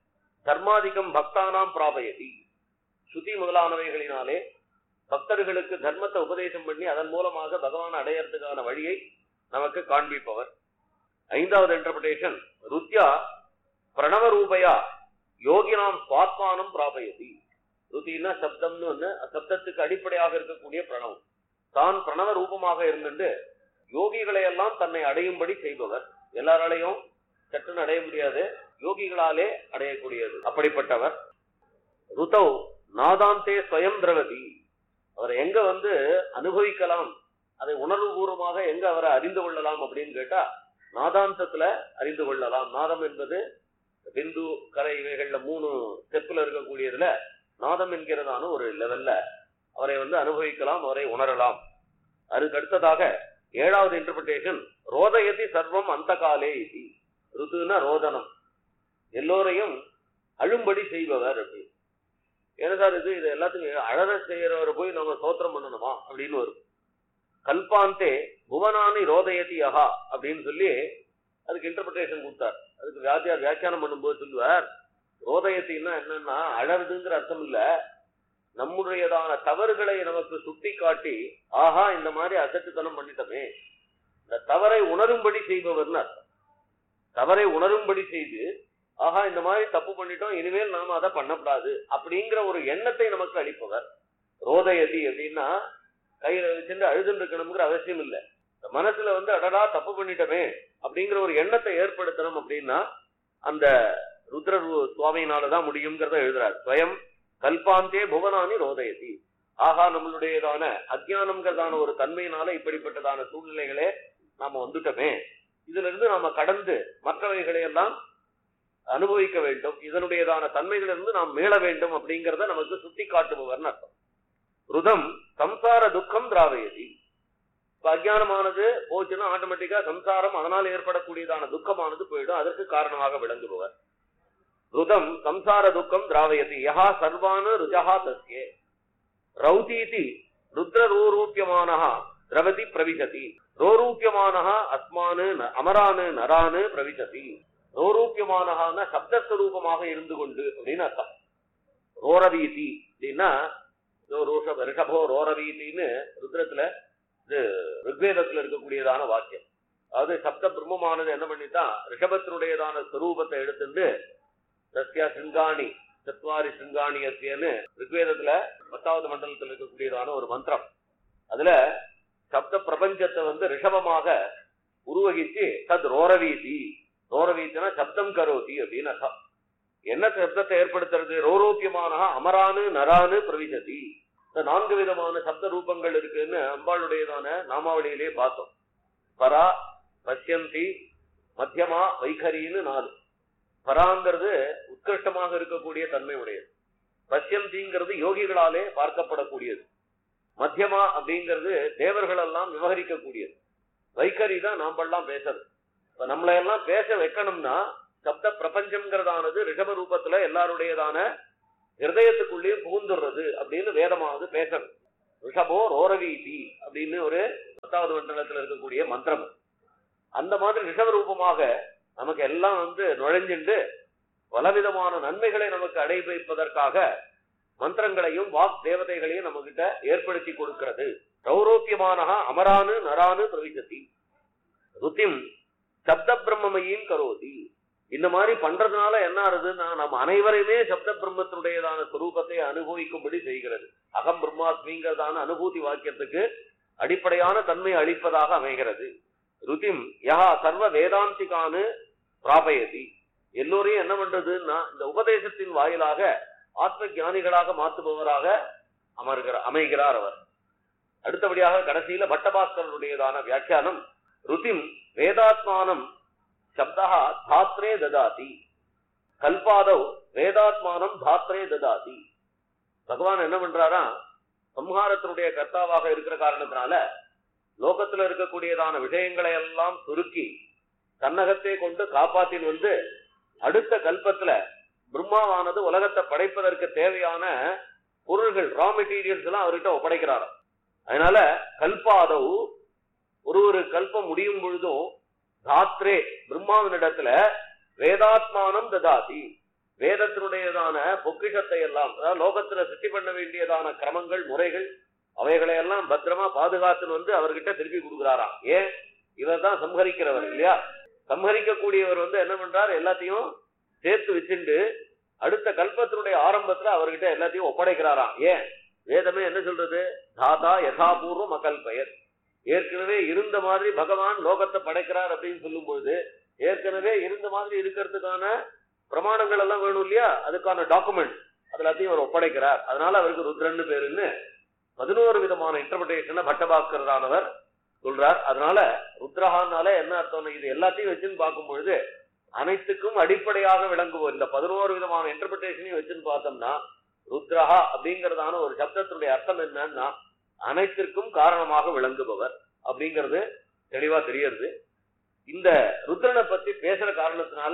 தர்மாதிகம் பக்தானாம் பிராபயதி ஸ்ருதி முதலானவைகளினாலே பக்தர்களுக்கு தர்மத்தை உபதேசம் பண்ணி அதன் மூலமாக பகவான் அடையறதுக்கான வழியை நமக்கு காண்பிப்பவர் ஐந்தாவது இன்டர்பிரேஷன் ருத்யா பிரணவ ரூபையா யோகினாம் சுவாத்மானம் பிராபயதி ருத்தின்னா சப்தம்னு ஒண்ணு சப்தத்துக்கு அடிப்படையாக இருக்கக்கூடிய பிரணவம் தான் பிரணவ ரூபமாக இருந்துட்டு யோகிகளை எல்லாம் தன்னை அடையும்படி செய்பவர் எல்லாராலையும் சட்டுன்னு அடைய முடியாது யோகிகளாலே அடையக்கூடியது அப்படிப்பட்டவர் ருதௌ நாதாந்தே ஸ்வயம் திரவதி அவரை எங்க வந்து அனுபவிக்கலாம் அதை உணர்வுபூர்வமாக எங்க அவரை அறிந்து கொள்ளலாம் அப்படின்னு கேட்டா நாதாந்தத்துல அறிந்து கொள்ளலாம் நாதம் என்பது பிந்து கலை இவைகள்ல மூணு ஸ்டெப்ல இருக்கக்கூடியதுல நாதம் என்கிறதான ஒரு லெவல்ல அவரை வந்து அனுபவிக்கலாம் அவரை உணரலாம் அதுக்கு அடுத்ததாக ஏழாவது இன்டர்பிரிட்டேஷன் ரோதயதி சர்வம் அந்த காலே இது ருதுனா ரோதனம் எல்லோரையும் அழும்படி செய்பவர் அப்படி என்ன சார் இது இது எல்லாத்துக்கும் அழற செய்யறவரை போய் நம்ம சோத்திரம் பண்ணணுமா அப்படின்னு வரும் கல்பாந்தே புவனானி ரோதயதி யஹா அப்படின்னு சொல்லி அதுக்கு இன்டர்பிரிட்டேஷன் கொடுத்தார் அதுக்கு வியாத்தியார் வியாக்கியானம் பண்ணும்போது சொல்லுவார் ரோதயத்தின்னா என்னன்னா அழறதுங்கிற அர்த்தம் இல்ல நம்முடையதான தவறுகளை நமக்கு சுட்டி காட்டி ஆஹா இந்த மாதிரி அசட்டுத்தனம் பண்ணிட்டோமே இந்த தவறை உணரும்படி செய்பவர்னு அர்த்தம் தவறை உணரும்படி செய்து ஆஹா இந்த மாதிரி தப்பு பண்ணிட்டோம் இனிமேல் நாம அதை பண்ணக்கூடாது அப்படிங்கிற ஒரு எண்ணத்தை நமக்கு அளிப்பவர் ரோதயதி அப்படின்னா கையில வச்சுட்டு அழுதுன்னு இருக்கணுங்கிற அவசியம் இல்லை இந்த மனசுல வந்து அடடா தப்பு பண்ணிட்டோமே அப்படிங்கிற ஒரு எண்ணத்தை ஏற்படுத்தணும் அப்படின்னா அந்த ருத்ர ரு- சுவாமியினாலதான் முடியுங்கிறத எழுதுறார் ஸ்வயம் கல்பாந்தே புவனானி ரோதயதி ஆஹா நம்மளுடையதான அஜ்ஞானம்ங்கிறதான ஒரு தன்மையினால இப்படிப்பட்டதான சூழ்நிலைகளே நாம வந்துட்டோமே இதுல இருந்து நாம கடந்து மற்றவைகளை எல்லாம் அனுபவிக்க வேண்டும் இதனுடையதான தன்மைகளிலிருந்து நாம் மீள வேண்டும் அப்படிங்கறத நமக்கு சுட்டி காட்டுபவர்னு அர்த்தம் ருதம் சம்சார துக்கம் திராவயதி இப்ப அஜ்ஞானமானது போச்சுன்னா ஆட்டோமேட்டிக்கா சம்சாரம் அதனால் ஏற்படக்கூடியதான துக்கமானது போயிடும் அதற்கு காரணமாக விளங்குபவர் ருதம் சம்சார துக்கம் திராவயதி யஹா சர்வான ருஜஹா தஸ்யே ரௌதீதி ருத்ரரூரூபியமானஹ திரவதி பிரவிசதி ரோரூபியமானஹ அஸ்மானு ந- அமரானு நரானு பிரவிசதி ரோரூபியமானஹான சப்தஸ்வரூபமாக இருந்து கொண்டு அப்படின்னு அர்த்தம் ரோரவீதி அப்படின்னா இதோ ரோஷப ரிஷபோ ரோரவீதின்னு ருத்ரத்துல இது ருக்வேதத்துல இருக்கக்கூடியதான வாக்கியம் அதாவது சப்த பிரம்மமானது என்ன பண்ணிட்டான் ரிஷபத்தினுடையதான ஸ்வரூபத்தை எடுத்துட்டு சத்யா சிங்காணி சத்வாரி சிங்காணி அத்தியன்னு ரிக்வேதத்துல பத்தாவது மண்டலத்தில் இருக்கக்கூடியதான ஒரு மந்திரம் அதுல சப்த பிரபஞ்சத்தை வந்து ரிஷபமாக உருவகிச்சு தத் ரோரவீதி ரோரவீத்தினா சப்தம் கரோதி அப்படின்னு அர்த்தம் என்ன சப்தத்தை ஏற்படுத்துறது ரோரோக்கியமான அமரானு நரானு பிரவிசதி இந்த நான்கு விதமான சப்த ரூபங்கள் இருக்குன்னு அம்பாளுடையதான நாமாவளியிலே பார்த்தோம் பரா பஷ்யந்தி மத்தியமா வைகரின்னு நாலு பராங்கிறது உத்கிருஷ்டமாக இருக்கக்கூடிய தன்மை உடையது பஷ்யந்திங்கிறது யோகிகளாலே பார்க்கப்படக்கூடியது மத்தியமா அப்படிங்கிறது தேவர்கள் எல்லாம் விவகரிக்கக்கூடியது வைகரி தான் நாமெல்லாம் பேசுறது இப்ப நம்மளை எல்லாம் பேச வைக்கணும்னா சப்த பிரபஞ்சம்ங்கிறதானது ரிஷப ரூபத்துல எல்லாருடையதான ஹிருதயத்துக்குள்ளேயும் புகுந்துடுறது அப்படின்னு வேதமாவது பேசணும் ரிஷபோ ரோரவீதி அப்படின்னு ஒரு பத்தாவது மண்டலத்துல இருக்கக்கூடிய மந்திரம் அந்த மாதிரி ரிஷப ரூபமாக நமக்கு எல்லாம் வந்து நுழைஞ்சுண்டு பலவிதமான நன்மைகளை நமக்கு அடைவிப்பதற்காக மந்திரங்களையும் வாக் தேவதைகளையும் நம்ம கிட்ட ஏற்படுத்தி கொடுக்கிறது ரௌரோக்கியமானஹா அமரானு நரானு பிரவிசதி ருத்திம் சப்த பிரம்மமையும் கரோதி இந்த மாதிரி பண்றதுனால என்ன ஆகுதுன்னா நம்ம அனைவரையுமே சப்த பிரம்மத்தினுடையதான சுரூபத்தை அனுபவிக்கும்படி செய்கிறது அகம் பிரம்மாஸ்மிங்கிறதான அனுபூதி வாக்கியத்துக்கு அடிப்படையான தன்மை அளிப்பதாக அமைகிறது ருதிம் யஹா சர்வ வேதாந்திகானு பிராபயதி எல்லோரையும் என்ன பண்றதுன்னா இந்த உபதேசத்தின் வாயிலாக ஆத்ம ஞானிகளாக மாற்றுபவராக அமர்கிறார் அமைகிறார் அவர் அடுத்தபடியாக கடைசியில பட்டபாஸ்கரனுடையதான வியாக்கியானம் ருதிம் வேதாத்மானம் சப்தா தாத்ரே ததாதி கல்பாதவ் வேதாத்மானம் தாத்ரே ததாதி பகவான் என்ன பண்றாரா சம்ஹாரத்தினுடைய கர்த்தாவாக இருக்கிற காரணத்தினால லோகத்துல இருக்கக்கூடியதான விஷயங்களை எல்லாம் சுருக்கி தன்னகத்தை கொண்டு காப்பாத்தின் வந்து அடுத்த கல்பத்துல பிரம்மாவானது உலகத்தை படைப்பதற்கு தேவையான பொருள்கள் ரா மெட்டீரியல்ஸ் எல்லாம் அவர்கிட்ட ஒப்படைக்கிறாராம் அதனால கல்பாதவ் ஒரு ஒரு கல்பம் முடியும் பொழுதும் தாத்ரே பிரம்மாவினிடத்துல வேதாத்மானம் ததாதி வேதத்தினுடையதான பொக்கிஷத்தை எல்லாம் அதாவது லோகத்துல சிட்டி பண்ண வேண்டியதான கிரமங்கள் முறைகள் அவைகளை எல்லாம் பத்திரமா பாதுகாத்துன்னு வந்து அவர்கிட்ட திருப்பி கொடுக்குறாராம் ஏன் இவர் தான் சம்ஹரிக்கிறவர் இல்லையா சம்ஹரிக்கக்கூடியவர் வந்து என்ன பண்றார் எல்லாத்தையும் சேர்த்து வச்சுண்டு அடுத்த கல்பத்தினுடைய ஆரம்பத்துல அவர்கிட்ட எல்லாத்தையும் ஒப்படைக்கிறாராம் ஏன் வேதமே என்ன சொல்றது தாதா யதாபூர்வம் அகல் பெயர் ஏற்கனவே இருந்த மாதிரி பகவான் லோகத்தை படைக்கிறார் அப்படின்னு சொல்லும் பொழுது ஏற்கனவே இருந்த மாதிரி இருக்கிறதுக்கான பிரமாணங்கள் எல்லாம் வேணும் இல்லையா அதுக்கான டாக்குமெண்ட் அது எல்லாத்தையும் அவர் ஒப்படைக்கிறார் அதனால அவருக்கு ருத்ரன்னு பேருன்னு பதினோரு விதமான இன்டர்பிரேஷனை பட்டபாஸ்கரானவர் சொல்றார் அதனால ருத்ரஹானால என்ன அர்த்தம் இது எல்லாத்தையும் வச்சுன்னு பார்க்கும் பொழுது அனைத்துக்கும் அடிப்படையாக விளங்குவோம் இந்த பதினோரு விதமான இன்டர்பிரேஷனையும் வச்சுன்னு பார்த்தோம்னா ருத்ரஹா அப்படிங்கறதான ஒரு சப்தத்தினுடைய அர்த்தம் என்னன்னா அனைத்திற்கும் காரணமாக விளங்குபவர் அப்படிங்கிறது தெளிவா தெரியறது இந்த ருத்ரனை பத்தி பேசுற காரணத்தினால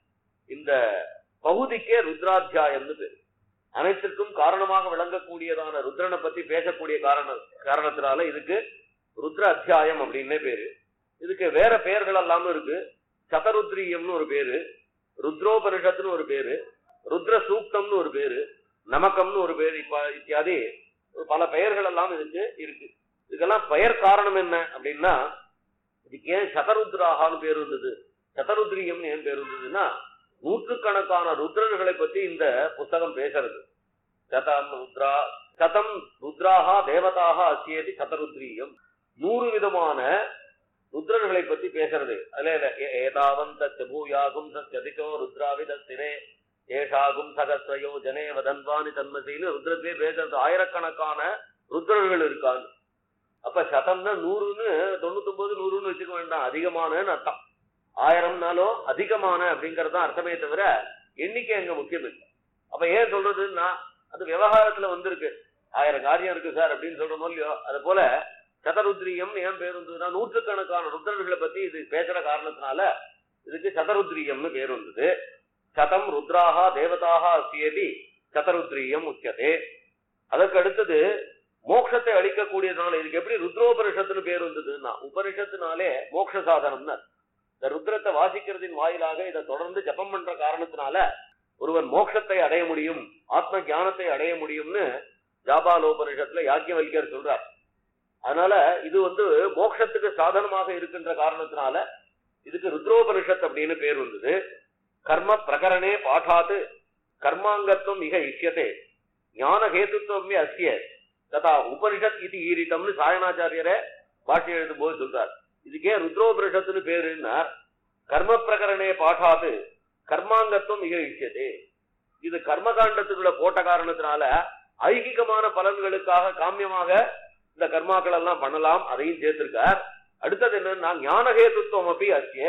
இந்த பகுதிக்கே ருத்ராத்தியாயம்னு பேரு அனைத்திற்கும் காரணமாக விளங்கக்கூடியதான ருத்ரனை பத்தி பேசக்கூடிய காரண காரணத்தினால இதுக்கு ருத்ர அத்தியாயம் அப்படின்னே பேரு இதுக்கு வேற பெயர்கள் எல்லாமே இருக்கு சதருத்ரியம்னு ஒரு பேரு ருத்ரோபனிஷத்துன்னு ஒரு பேரு ருத்ர சூக்தம்னு ஒரு பேரு நமக்கம்னு ஒரு பேர் இப்ப இத்தியாதி பல பெயர்கள் எல்லாம் இதுக்கு இருக்கு இதுக்கெல்லாம் பெயர் காரணம் என்ன அப்படின்னா இதுக்கு ஏன் சதருத்ராகான்னு பேர் இருந்தது சதருத்ரியம் ஏன் பேர் இருந்ததுன்னா நூற்றுக்கணக்கான ருத்ரர்களை பத்தி இந்த புத்தகம் பேசுறது சதம் ருத்ரா சதம் ருத்ராகா தேவதாக அசியதி சதருத்ரியம் நூறு விதமான ருத்ரர்களை பத்தி பேசுறது அதுல இல்ல, ஏ- ஏதாவந்த பூயாகும் சதிச்சோ ருத்ராவிதஸ்திரே ஏஷாகும் சகஸ்ரயோ ஜனே வதன்வானி தன்மசின்னு ருத்ரத்திலே பேசுறது ஆயிரக்கணக்கான ருத்ரர்கள் இருக்காங்க அப்ப சதம்னா நூறுன்னு தொண்ணூத்தொன்பது நூறுன்னு வச்சுக்க வேண்டாம் அதிகமானன்னு அர்த்தம் ஆயிரம்னாலோ அதிகமான அப்படிங்கறது தான் அர்த்தமே தவிர எண்ணிக்கை அங்க முக்கியம் இல்லை அப்ப ஏன் சொல்றதுன்னா அது விவகாரத்துல வந்திருக்கு ஆயிரம் காரியம் இருக்கு சார் அப்படின்னு சொல்றோமோ இல்லையோ அது போல சதருத்ரியம் ஏன் பேர் வந்ததுன்னா நூற்றுக்கணக்கான ருத்ரர்களை பத்தி இது பேசுற காரணத்தினால இதுக்கு சதருத்ரியம்னு பேர் வந்தது சதம் ருத்ராகா தேவதாக அசியதி சதருத்ரியம் உச்சதே அதற்கு அடுத்தது மோட்சத்தை அளிக்கக்கூடியதுனால இதுக்கு எப்படி ருத்ரோபனிஷத்துன்னு பேர் வந்ததுன்னா உபனிஷத்துனாலே மோட்ச சாதனம்னு இந்த ருத்ரத்தை வாசிக்கிறதின் வாயிலாக இதை தொடர்ந்து ஜபம் பண்ற காரணத்தினால ஒருவன் மோட்சத்தை அடைய முடியும் ஆத்ம ஞானத்தை அடைய முடியும்னு ஜாபாலோபனிஷத்துல யாக்கியவல்யர் சொல்றார் அதனால இது வந்து மோட்சத்துக்கு சாதனமாக இருக்கின்ற காரணத்தினால இதுக்கு ருத்ரோபனிஷத் அப்படின்னு பேர் வந்தது கர்ம பிரகரணே பாடாத்து கர்மாங்கத்துவம் மிக இஷ்யத்தே ஞான ஹேத்துவமே அஸ்ய ததா உபனிஷத் இது ஈரிட்டம்னு சாயணாச்சாரியரை பாஷ்யம் எழுதும் போது சொல்றார் இதுக்கே ருத்ரோபனிஷத்துன்னு பேருன்னா கர்ம பிரகரணே பாடாத்து கர்மாங்கத்துவம் மிக இஷ்யத்தே இது கர்மகாண்டத்துக்குள்ள போட்ட காரணத்தினால ஐகிகமான பலன்களுக்காக காமியமாக இந்த கர்மாக்கள் எல்லாம் பண்ணலாம் அதையும் சேர்த்திருக்கார் அடுத்தது என்னன்னா ஞானஹேத்துவம் அப்படி அஸ்ய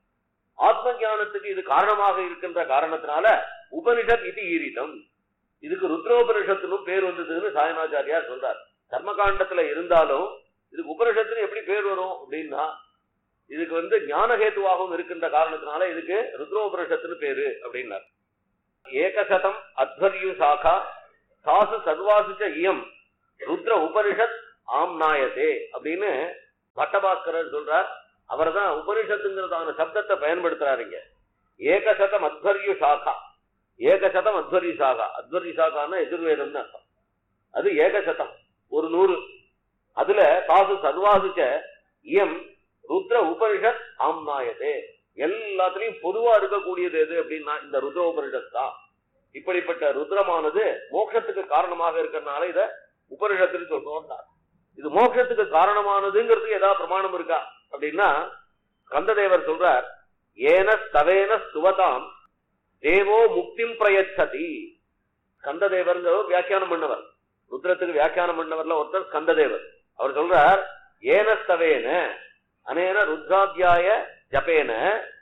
ஆத்ம ஞானத்துக்கு இது காரணமாக இருக்கின்ற காரணத்தினால உபனிஷத் இது ஈரிதம் இதுக்கு ருத்ரோபனிஷத்துனும் பேர் வந்ததுன்னு சாயனாச்சாரியார் சொல்றார் கர்மகாண்டத்துல இருந்தாலும் இதுக்கு உபனிஷத்துன்னு எப்படி பேர் வரும் அப்படின்னா இதுக்கு வந்து ஞானஹேத்துவாகவும் இருக்கின்ற காரணத்தினால இதுக்கு ருத்ரோபனிஷத்துன்னு பேரு அப்படின்னார் ஏகசதம் அத்வர்யு சாகா சாசு சர்வாசு ச இயம் ருத்ர உபனிஷத் ஆம்நாயதே அப்படின்னு பட்டபாஸ்கரர் சொல்றார் அவர் தான் உபனிஷத்துங்கிறதான சப்தத்தை பயன்படுத்துறாருங்க ஏகசதம் அத்வர்யு சாகா ஏகசதம் அத்வர்யு சாகா அத்வர்யு சாகான்னா எதிர்வேதம்னு அர்த்தம் அது ஏகசதம் ஒரு நூறு அதுல தாசு சர்வாசுச்ச இயம் ருத்ர உபனிஷத் ஆம்நாயதே எல்லாத்துலயும் பொதுவா இருக்கக்கூடியது எது அப்படின்னா இந்த ருத்ர உபனிஷத் தான் இப்படிப்பட்ட ருத்ரமானது மோட்சத்துக்கு காரணமாக இருக்கிறதுனால இத உபனிஷத்துன்னு சொல்றோம் இது மோட்சத்துக்கு காரணமானதுங்கிறதுக்கு ஏதாவது பிரமாணம் இருக்கா அப்படின்னா கந்ததேவர் சொல்றார் ஏன ஸ்தவேன ஸ்துவதாம் தேவோ முக்திம் பிரயச்சதி ஸ்கந்ததேவர்ங்கிற வியாக்கியானம் பண்ணவர் ருத்ரத்துக்கு வியாக்கியானம் பண்ணவர்ல ஒருத்தர் ஸ்கந்ததேவர் அவர் சொல்றார் ஏன ஸ்தவேன அனேன ருத்ராத்தியாய ஜபேன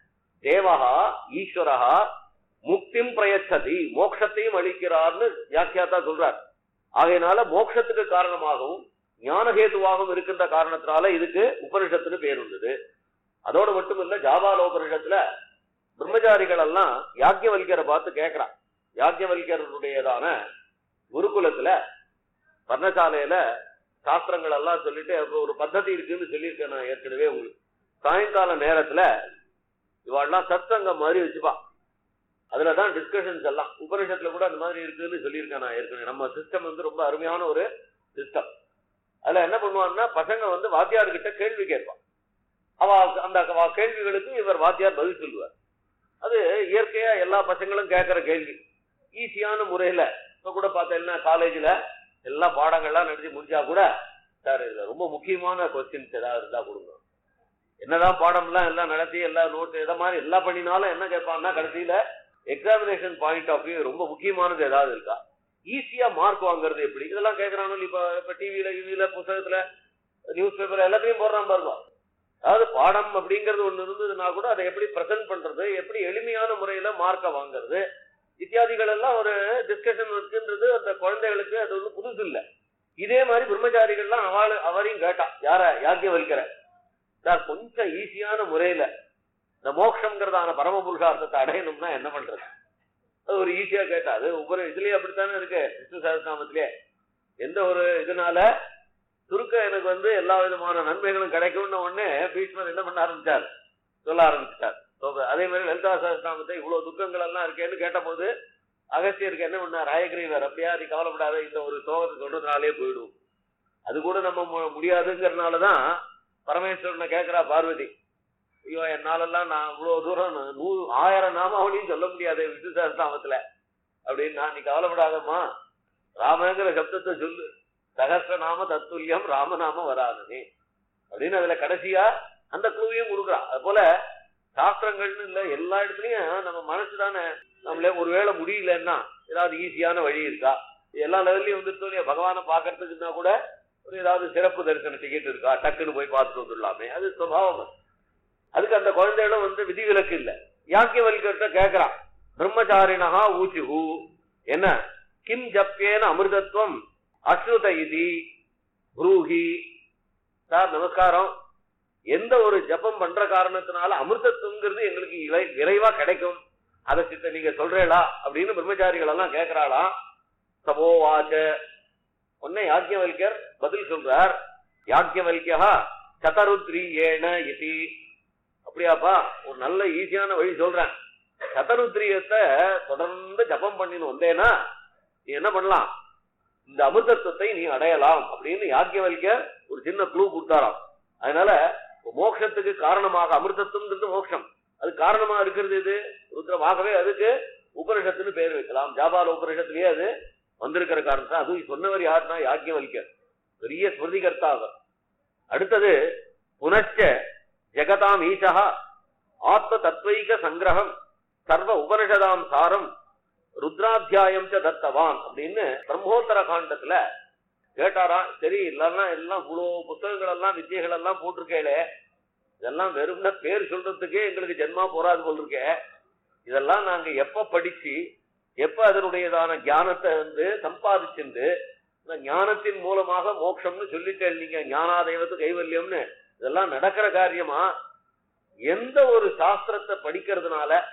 தேவஹா ஈஸ்வரஹா முக்திம் பிரயச்சதி மோட்சத்தையும் அளிக்கிறார்னு வியாக்கியாத்தா சொல்றார் ஆகையினால மோட்சத்துக்கு காரணமாகவும் ஞானஹேதுவாகவும் இருக்கின்ற காரணத்தினால இதுக்கு உபனிஷத்துன்னு பேர் வந்தது அதோடு மட்டும் இல்ல ஜாபால உபனிஷத்துல பிரம்மச்சாரிகள் எல்லாம் யாக்கியவல்யரை பார்த்து கேட்கிறான் யாக்கியவல்யருடையதான குருகுலத்துல பர்ணசாலையில சாஸ்திரங்கள் எல்லாம் சொல்லிட்டு அப்ப ஒரு பத்ததி இருக்குன்னு சொல்லியிருக்கேன் நான் ஏற்கனவே உங்களுக்கு சாயங்கால நேரத்துல இவாள்லாம் சத்சங்கம் மாதிரி வச்சுப்பா அதுலதான் டிஸ்கஷன்ஸ் எல்லாம் உபனிஷத்துல கூட அந்த மாதிரி இருக்குன்னு சொல்லியிருக்கேன் நான் ஏற்கனவே நம்ம சிஸ்டம் வந்து ரொம்ப அருமையான ஒரு சிஸ்டம் அதுல என்ன பண்ணுவான்னா பசங்க வந்து வாத்தியார்கிட்ட கேள்வி கேட்பான் அவ அந்த அவ கேள்விகளுக்கு இவர் வாத்தியார் பதில் சொல்லுவார் அது இயற்கையா எல்லா பசங்களும் கேட்கிற கேள்வி ஈஸியான முறையில இப்ப கூட பார்த்தீங்கன்னா காலேஜ்ல எல்லா பாடங்கள்லாம் நடத்தி முடிஞ்சா கூட சார் இதுல ரொம்ப முக்கியமான கொஸ்டின்ஸ் ஏதாவது இருந்தா கொடுங்க என்னதான் பாடம்லாம் எல்லாம் நடத்தி எல்லா நோட்டு இதை மாதிரி எல்லாம் பண்ணினாலும் என்ன கேட்பான்னா கடைசியில எக்ஸாமினேஷன் பாயிண்ட் ஆஃப் வியூ ரொம்ப முக்கியமானது ஏதாவது இருக்கா ஈஸியா மார்க் வாங்குறது எப்படி இதெல்லாம் கேட்கறானோ இப்ப இப்ப டிவியில டிவியில புத்தகத்துல நியூஸ் பேப்பர் எல்லாத்தையும் போடுறான் பாருங்க அதாவது பாடம் அப்படிங்கிறது ஒண்ணு இருந்ததுன்னா கூட அதை எப்படி பிரசன்ட் பண்றது எப்படி எளிமையான முறையில மார்க்கை வாங்குறது இத்தியாதிகள் எல்லாம் ஒரு டிஸ்கஷன் இருக்குன்றது அந்த குழந்தைகளுக்கு அது ஒன்றும் புதுசு இல்லை இதே மாதிரி பிரம்மச்சாரிகள்லாம் அவள் அவரையும் கேட்டா யார யாக்கிய வைக்கிற சார் கொஞ்சம் ஈஸியான முறையில இந்த மோட்சம்ங்கிறதான பரம புருஷார்த்தத்தை அடையணும்னா என்ன பண்றது அது ஒரு ஈஸியா கேட்டா அது ஒவ்வொரு இதுலயே அப்படித்தானே இருக்கு விஷ்ணு சகஸ்நாமத்திலே எந்த ஒரு இதனால சுருக்க எனக்கு வந்து எல்லா விதமான நன்மைகளும் கிடைக்கும்னு உடனே பீஷ்மர் என்ன பண்ண ஆரம்பிச்சார் சொல்ல ஆரம்பிச்சிட்டார் அதே மாதிரி லலிதா சகஸ்நாமத்தை இவ்வளவு துக்கங்கள் எல்லாம் இருக்கேன்னு கேட்டபோது அகஸ்தியருக்கு என்ன பண்ணார் ராயகிரீவர் அப்படியா நீ கவலைப்படாத இந்த ஒரு சோகத்தை சொல்றதுனாலே போயிடும் அது கூட நம்ம மு- முடியாதுங்கிறதுனாலதான் பரமேஸ்வரனை கேட்கிறா பார்வதி ஐயோ என்னாலெல்லாம் நான் இவ்வளவு தூரம் நூ- நூறு ஆயிரம் நாமாவளியும் சொல்ல முடியாது விஷ்ணு சகஸ்நாமத்துல அப்படின்னு நான் நீ கவலைப்படாதம்மா ராமங்கிற சப்தத்தை சொல்லு சகஸ்ரநாம தத்துல்யம் ராமநாம வராதனே அப்படின்னு அதுல கடைசியா அந்த குழுவையும் கொடுக்குறான் அது போல சாஸ்திரங்கள்னு இல்ல எல்லா இடத்துலயும் நம்ம மனசு தானே நம்மளே ஒருவேளை முடியலன்னா ஏதாவது ஈஸியான வழி இருக்கா எல்லா லெவல்லையும் வந்துருத்தோம் இல்லையா பகவானை பாக்குறதுக்குன்னா கூட ஒரு ஏதாவது சிறப்பு தரிசன டிக்கெட் இருக்கா டக்குன்னு போய் பார்த்துட்டு வந்துடலாமே அது சுபாவம் அது. அதுக்கு அந்த குழந்தைகளும் வந்து விதிவிலக்கு இல்ல யாக்கியவல்கிட்ட கேட்கிறான் பிரம்மச்சாரிணஹா ஊச்சுஹு என்ன கிம் ஜப்பியேன அமிர்தத்துவம் அஸ்ருத இதி புரூஹி சார் நமஸ்காரம் எந்த ஒரு ஜபம் பண்ற காரணத்தினால அமிர்தத்துவங்கிறது எங்களுக்கு இலை- விரைவா கிடைக்கும் அதை சித்த நீங்க சொல்றேளா அப்படின்னு பிரம்மச்சாரிகள் எல்லாம் கேட்கிறாளாம் சபோவாச்ச உன்னை யாக்கியவல்யர் பதில் சொல்றார் யாக்கியவல்யா சதருத்ரீயேன இதி அப்படியாப்பா ஒரு நல்ல ஈஸியான வழி சொல்றேன் சதருத்ரியத்தை தொடர்ந்து ஜபம் பண்ணின்னு வந்தேனா நீ என்ன பண்ணலாம் இந்த அமிர்தத்துவத்தை நீ அடையலாம் அப்படின்னு யாக்கியவல்யர் ஒரு சின்ன க்ளூ கொடுத்தாராம் அதனால மோட்சத்துக்கு காரணமாக அமிர்தத்துவம்ன்றது மோட்சம் அது காரணமா இருக்கிறது இது ருத்ரமாகவே அதுக்கு உபனிஷத்துன்னு பேர் வைக்கலாம் ஜாபால உபனிஷத்துலயே அது வந்திருக்கிற காரணத்தை அதுவும் சொன்னவர் யாருன்னா யாக்கியவல்யர் பெரிய ஸ்மிருதிகர்த்தா அவர் அடுத்தது புனச்ச ஜெகதாம் ஈசா ஆத்ம தத்வைக சங்கிரகம் சர்வ உபனிஷதாம் சாரம் ருத்ராத்தியாயம் ச தத்தவான் அப்படின்னு பிரம்மோத்தர காண்டத்துல கேட்டாராம் சரி இல்லைன்னா எல்லாம் இவ்வளவு புத்தகங்கள் எல்லாம் வித்தியைகள் எல்லாம் போட்டிருக்கேளே இதெல்லாம் வெறும்னா பேர் சொல்றதுக்கே எங்களுக்கு ஜென்மா போராது போல் இருக்கே இதெல்லாம் நாங்க எப்ப படிச்சு எப்ப அதனுடையதான ஞானத்தை வந்து சம்பாதிச்சிருந்து இந்த ஞானத்தின் மூலமாக மோட்சம்னு சொல்லிட்டேன் நீங்க ஞானாதேவத்து கைவல்யம்னு இதெல்லாம் நடக்கிற காரியமா எந்த ஒரு சாஸ்திரத்தை படிக்கிறதுனால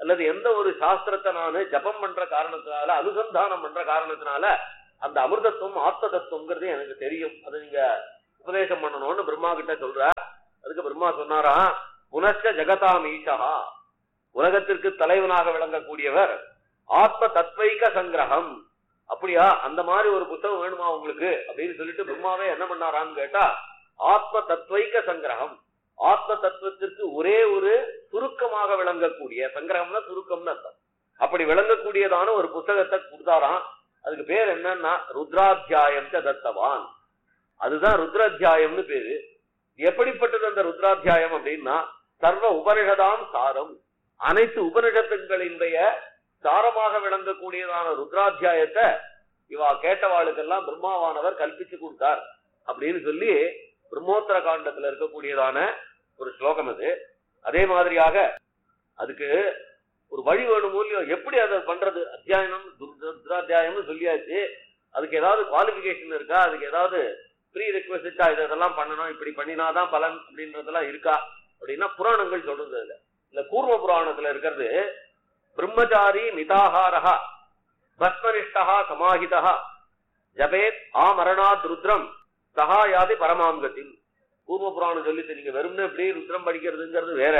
அல்லது எந்த ஒரு சாஸ்திரத்தை நான் ஜபம் பண்ற காரணத்தினால அனுசந்தானம் பண்ற காரணத்தினால அந்த அமிர்தத்துவம் ஆத்ம தத்துவங்கிறது எனக்கு தெரியும் அது நீங்க உபதேசம் பண்ணணும்னு பிரம்மா கிட்ட சொல்ற அதுக்கு பிரம்மா சொன்னாராம் புனச்ச ஜெகதாம் ஈஷா உலகத்திற்கு தலைவனாக விளங்கக்கூடியவர் ஆத்ம தத்வைக சங்கிரகம் அப்படியா அந்த மாதிரி ஒரு புத்தகம் வேணுமா உங்களுக்கு அப்படின்னு சொல்லிட்டு பிரம்மாவே என்ன பண்ணாரான்னு கேட்டா ஆத்ம தத்வைக சங்கிரகம் ஆத்ம தத்துவத்திற்கு ஒரே ஒரு சுருக்கமாக விளங்கக்கூடிய சங்கிரகம்னா சுருக்கம்னு அர்த்தம் அப்படி விளங்கக்கூடியதான ஒரு புத்தகத்தை கொடுத்தாராம் அதுக்கு பேர் என்னன்னா ருத்ராத்தியாயம் ச தத்தவான் அதுதான் ருத்ராத்தியாயம்னு பேரு எப்படிப்பட்டது அந்த ருத்ராத்தியாயம் அப்படின்னா சர்வ உபனிஷதாம் சாரம் அனைத்து உபனிஷத்துகளினுடைய சாரமாக விளங்கக்கூடியதான ருத்ராத்தியாயத்தை இவா கேட்டவாளுக்கெல்லாம் பிரம்மாவானவர் கல்பிச்சு கொடுத்தார் அப்படின்னு சொல்லி பிரம்மோத்தர காண்டத்துல இருக்கக்கூடியதான ஒரு ஸ்லோகம் அது அதே மாதிரியாக அதுக்கு ஒரு வழி வேணும் இல்லையோ எப்படி அதை பண்றது அத்தியாயனம் ருத்ராத்தியாயம்னு சொல்லியாச்சு அதுக்கு ஏதாவது குவாலிபிகேஷன் இருக்கா அதுக்கு ஏதாவது ப்ரீ ரெக்வசிட்டா இதெல்லாம் பண்ணணும் இப்படி பண்ணினாதான் பலன் அப்படின்றதெல்லாம் இருக்கா அப்படின்னா புராணங்கள் சொல்றது இல்ல இல்ல கூர்ம புராணத்துல இருக்கிறது பிரம்மச்சாரி மிதாகாரா பஸ்மனிஷ்டா சமாஹிதா ஜபேத் ஆமரணாத் ருத்ரம் சகாயாதி பரமாங்கத்தில் கூர்ம புராணம் சொல்லிட்டு நீங்க வெறும்னு எப்படி ருத்ரம் படிக்கிறதுங்கிறது வேற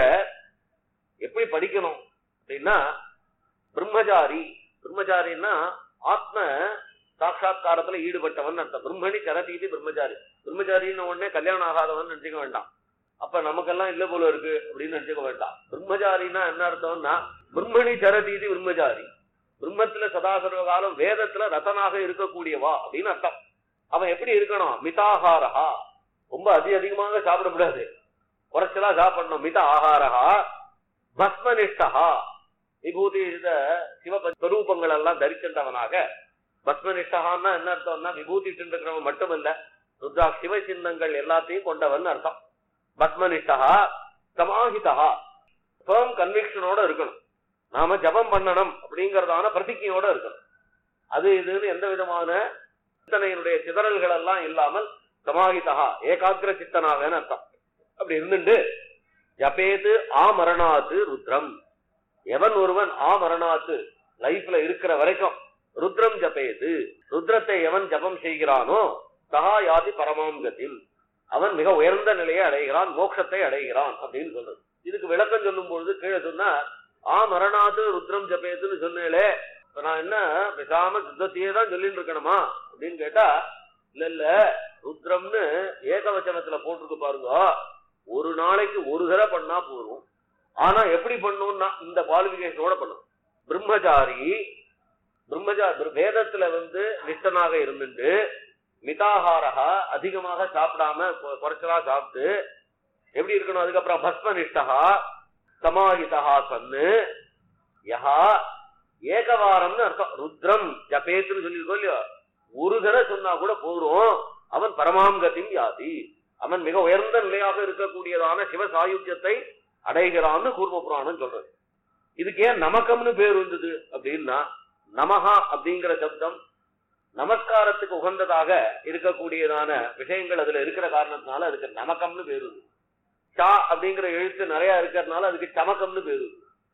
எப்படி படிக்கணும் அப்படின்னா பிரம்மச்சாரி பிரம்மச்சாரின்னா ஆத்ம சாட்சா்காரத்துல ஈடுபட்டவன் அர்த்தம் பிரம்மணி சரதீதி பிரம்மச்சாரி பிரம்மச்சாரின்னு உடனே கல்யாணம் ஆகாதவன் நினைச்சுக்க வேண்டாம் அப்ப நமக்கெல்லாம் இல்ல போல இருக்கு அப்படின்னு நினைச்சுக்க வேண்டாம் பிரம்மச்சாரின்னா என்ன அர்த்தம்னா பிரம்மணி சரதீதி பிரம்மச்சாரி பிரம்மத்துல சதாசர்வ காலம் வேதத்துல ரத்தனாக இருக்கக்கூடியவா அப்படின்னு அர்த்தம் அவன் எப்படி இருக்கணும் மிதாகாரஹா ரொம்ப அதி அதிகமாக சாப்பிடக்கூடாது குறைச்சலா சாப்பிடணும் மித ஆகாரஹா பஸ்மனிஷ்டஹா விபூதி இந்த சிவ ஸ்வரூபங்கள் எல்லாம் தரிக்கின்றவனாக பஸ்மனிஷ்டஹான்னா என்ன அர்த்தம்னா விபூதி இருக்கிறவன் மட்டுமல்ல ருத்ரா சிவ சின்னங்கள் எல்லாத்தையும் கொண்டவன் அர்த்தம் பஸ்மனிஷ்டஹா சமாஹிதா ஃபேம் கன்விக்ஷனோட இருக்கணும் நாம ஜபம் பண்ணணும் அப்படிங்கறதான பிரதிஜையோட இருக்கணும் அது இதுன்னு எந்த விதமான சிந்தனையினுடைய சிதறல்கள் எல்லாம் இல்லாமல் சமாஹிதா ஏகாகிர சித்தனாகன்னு அர்த்தம் அப்படி இருந்துட்டு ஜபேது ஆமரணாத்து ருத்ரம் எவன் ஒருவன் ஆமரணாத்து லைஃப்ல இருக்கிற வரைக்கும் ருத்ரம் ஜபேது ருத்ரத்தை எவன் ஜபம் செய்கிறானோ சகா யாதி பரமாங்கத்தில் அவன் மிக உயர்ந்த நிலையை அடைகிறான் மோட்சத்தை அடைகிறான் அப்படின்னு சொல்றது இதுக்கு விளக்கம் சொல்லும் பொழுது கீழே சொன்னா ஆ மரணாத்து ருத்ரம் ஜபேதுன்னு சொன்னேலே இப்ப நான் என்ன பேசாம சுத்தத்தையே தான் சொல்லிட்டு இருக்கணுமா அப்படின்னு கேட்டா இல்ல இல்ல ருத்ரம்னு ஏகவச்சனத்துல போட்டிருக்கு பாருங்க ஒரு நாளைக்கு ஒரு தடவை பண்ணா போதும் ஆனா எப்படி பண்ணணும்னா இந்த குவாலிபிகேஷனோட பண்ணணும் பிரம்மச்சாரி பிரம்மச்சா வேதத்துல வந்து நிஷ்டனாக இருந்துட்டு மிதாகாரகா அதிகமாக சாப்பிடாம கொ- குறைச்சலா சாப்பிட்டு எப்படி இருக்கணும் அதுக்கப்புறம் பஸ்ம நிஷ்டகா சமாஹிதா சன்னு யஹா ஏகவாரம்னு அர்த்தம் ருத்ரம் ஜபேத்துன்னு சொல்லியிருக்கோம் இல்லையோ ஒரு தடவை சொன்னா கூட போதும் அவன் பரமாங்கத்தின் யாதி அவன் மிக உயர்ந்த நிலையாக இருக்கக்கூடியதான சிவ சாயுத்தியத்தை அடைகிறான்னு கூர்ம புராணம் சொல்றது இதுக்கு ஏன் நமக்கம்னு பேர் வந்தது அப்படின்னா நமஹா அப்படிங்கிற சப்தம் நமஸ்காரத்துக்கு உகந்ததாக இருக்கக்கூடியதான விஷயங்கள் அதுல இருக்கிற காரணத்தினால அதுக்கு நமக்கம்னு பேரு சா அப்படிங்கிற எழுத்து நிறைய இருக்கிறதுனால அதுக்கு சமக்கம்னு பேரு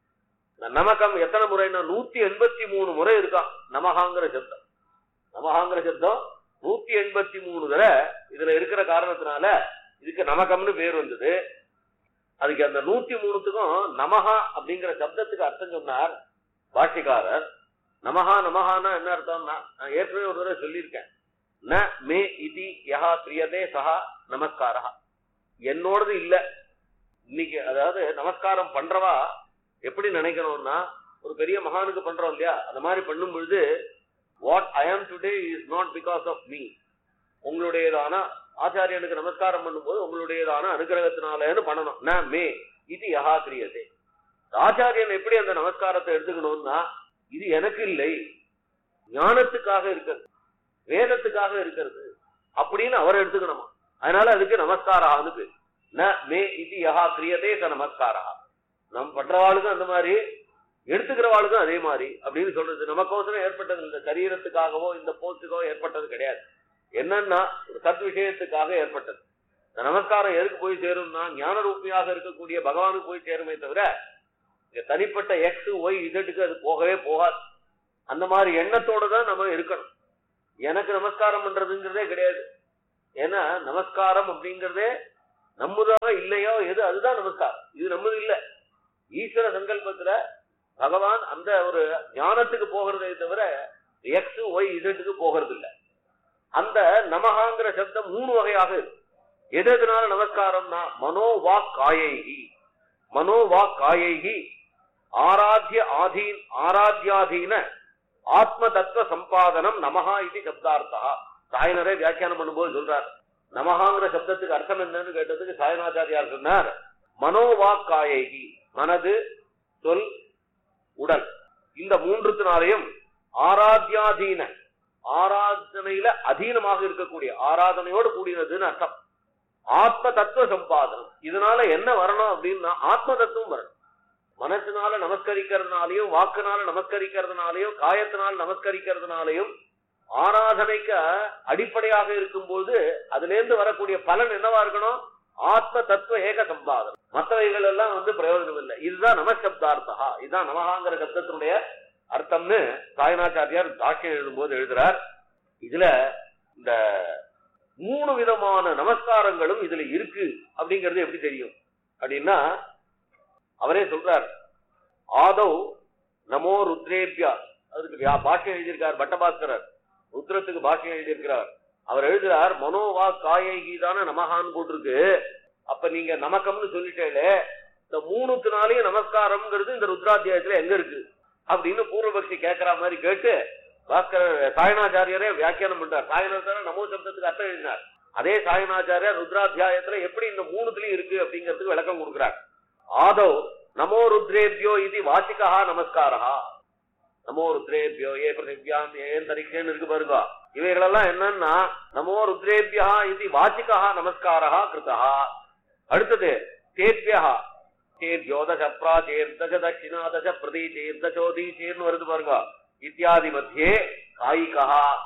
நமக்கம் எத்தனை முறைன்னா நூத்தி எண்பத்தி மூணு முறை இருக்கான் நமகாங்கிற சப்தம் நமகாங்கிற சப்தம் நூத்தி எண்பத்தி மூணு தடவை இதுல இருக்கிற காரணத்தினால இதுக்கு நமக்கம்னு பேர் வந்தது அதுக்கு அந்த நூத்தி மூணுத்துக்கும் நமஹா அப்படிங்கிற சப்தத்துக்கு அர்த்தம் சொன்னார் பாஷிகாரர் நமஹா நமஹான்னா என்ன அர்த்தம்னா நான் ஏற்கனவே ஒரு தடவை சொல்லியிருக்கேன் ந மே இதி யஹா கிரியதே சஹா நமஸ்காரா என்னோடது இல்ல இன்னைக்கு அதாவது நமஸ்காரம் பண்றவா எப்படி நினைக்கணும்னா ஒரு பெரிய மகானுக்கு பண்றோம் இல்லையா அந்த மாதிரி பண்ணும் பொழுது what I am today is not because of me உங்களுடையதான ஆச்சாரியனுக்கு நமஸ்காரம் பண்ணும்போது உங்களுடையதான அனுகிரகத்தினாலேன்னு பண்ணணும் ந மே இது யஹா கிரியதே ஆச்சாரியன் எப்படி அந்த நமஸ்காரத்தை எடுத்துக்கணும்னா இது எனக்கு இல்லை ஞானத்துக்காக இருக்கிறது வேதத்துக்காக இருக்கிறது அப்படின்னு அவர் எடுத்துக்கணுமா அதனால அதுக்கு நமஸ்காரான்னு பேர் ந மே இது யஹா கிரியதே ச நமஸ்காரா நம் பண்றவாளுக்கும் அந்த மாதிரி எடுத்துக்கிறவாளுக்கும் அதே மாதிரி அப்படின்னு சொல்றது நமக்கோசரம் ஏற்பட்டது இந்த சரீரத்துக்காகவோ இந்த போஸ்டுக்கோ ஏற்பட்டது கிடையாது என்னன்னா ஒரு சத் விஷயத்துக்காக ஏற்பட்டது இந்த நமஸ்காரம் எதுக்கு போய் சேரும்னா ஞான ரூபியாக இருக்கக்கூடிய பகவானுக்கு போய் சேருமே தவிர இங்க தனிப்பட்ட எக்ஸ் ஒய் இசட்டுக்கு அது போகவே போகாது அந்த மாதிரி எண்ணத்தோட தான் நம்ம இருக்கணும் எனக்கு நமஸ்காரம் பண்றதுங்கிறதே கிடையாது ஏன்னா நமஸ்காரம் அப்படிங்கிறதே நம்முதாக இல்லையோ எது அதுதான் நமஸ்காரம் இது நம்மது இல்ல ஈஸ்வர சங்கல்பத்துல பகவான் அந்த ஒரு ஞானத்துக்கு போகிறதே தவிர எக்ஸ் ஒய் இசட்டுக்கு போகிறது இல்ல அந்த நமகாங்கிற சப்தம் மூணு வகையாக இருக்கு எது எதனால நமஸ்காரம்னா மனோவா காயைகி மனோவா காயைகி ஆராத்திய ஆதீன் ஆராத்தியாதீன ஆத்ம தத்துவ சம்பாதனம் நமஹா இது சப்தார்த்தா சாயனரே வியாக்கியானம் பண்ணும்போது சொல்றார் நமஹாங்கிற சப்தத்துக்கு அர்த்தம் என்னன்னு கேட்டதுக்கு சாயனாச்சாரியார் சொன்னார் மனோவா காயைகி மனது சொல் உடல் இந்த மூன்றுத்தினாலையும் ஆராத்தியாதீன ஆராதனையில அதீனமாக இருக்கக்கூடிய ஆராதனையோடு கூடினதுன்னு அர்த்தம் ஆத்ம தத்துவ சம்பாதனம் இதனால என்ன வரணும் அப்படின்னா ஆத்ம தத்துவம் வரணும் மனசினால நமஸ்கரிக்கிறதுனாலையும் வாக்குனால நமஸ்கரிக்கிறதுனாலையும் காயத்தினால நமஸ்கரிக்கிறதுனாலையும் ஆராதனைக்கு அடிப்படையாக இருக்கும்போது அதுல இருந்து வரக்கூடிய பலன் என்னவா இருக்கணும் ஆத்ம தத்துவ ஏக சம்பாதனம் மற்றவைகள் எல்லாம் வந்து பிரயோஜனம் இல்லை இதுதான் நமசப்தார்த்தா இதுதான் நமகாங்கிற சப்தத்தினுடைய அர்த்தம்னு சாயனாச்சாரியார் தாக்கியம் எழுதும்போது எழுதுறார் இதுல இந்த மூணு விதமான நமஸ்காரங்களும் இதுல இருக்கு அப்படிங்கிறது எப்படி தெரியும் அப்படின்னா அவரே சொல்றார் ஆதவ் நமோ ருத்ரேபியா அதுக்கு வியா- பாஷ்யம் எழுதியிருக்கார் பட்டபாஸ்கரர் ருத்ரத்துக்கு பாஷ்யம் எழுதியிருக்கிறார் அவர் எழுதுறார் மனோவா காயகி தானே நமகான்னு போட்டிருக்கு அப்ப நீங்க நமக்கம்னு சொல்லிட்டேலே இந்த மூணுத்தினாலையும் நமஸ்காரம்ங்கிறது இந்த ருத்ராத்தியாயத்துல எங்க இருக்கு அப்படின்னு பூர்வபக்ஷி கேட்கிற மாதிரி கேட்டு பாஸ்கரர் சாயனாச்சாரியரே வியாக்கியானம் பண்றார் சாயனாச்சாரியர் நமோ சப்தத்துக்கு அர்த்தம் எழுதினார் அதே சாயனாச்சாரியார் ருத்ராத்தியாயத்துல எப்படி இந்த மூணுத்துலயும் இருக்கு அப்படிங்கிறதுக்கு விளக்கம் கொடுக்கிறார் ஆதவ் நமோ ருத்ரேபியோ இது வாசிகா நமஸ்காரா நமோ ருத்ரேபியோ ஏ பிருத்திவியாம் ஏன் தரிக்கேன்னு இருக்கு பாருங்க இவைகளெல்லாம் என்னன்னா நமோ ருத்ரேபியா இது வாசிகா நமஸ்காரா கிருதா அடுத்தது தேபியா தேர்யோதச பிராச்சேர்தச தட்சிணா தச பிரதீச்சேர்தசோதீச்சேர்னு வருது பாருங்க இத்தியாதி மத்தியே காயிகா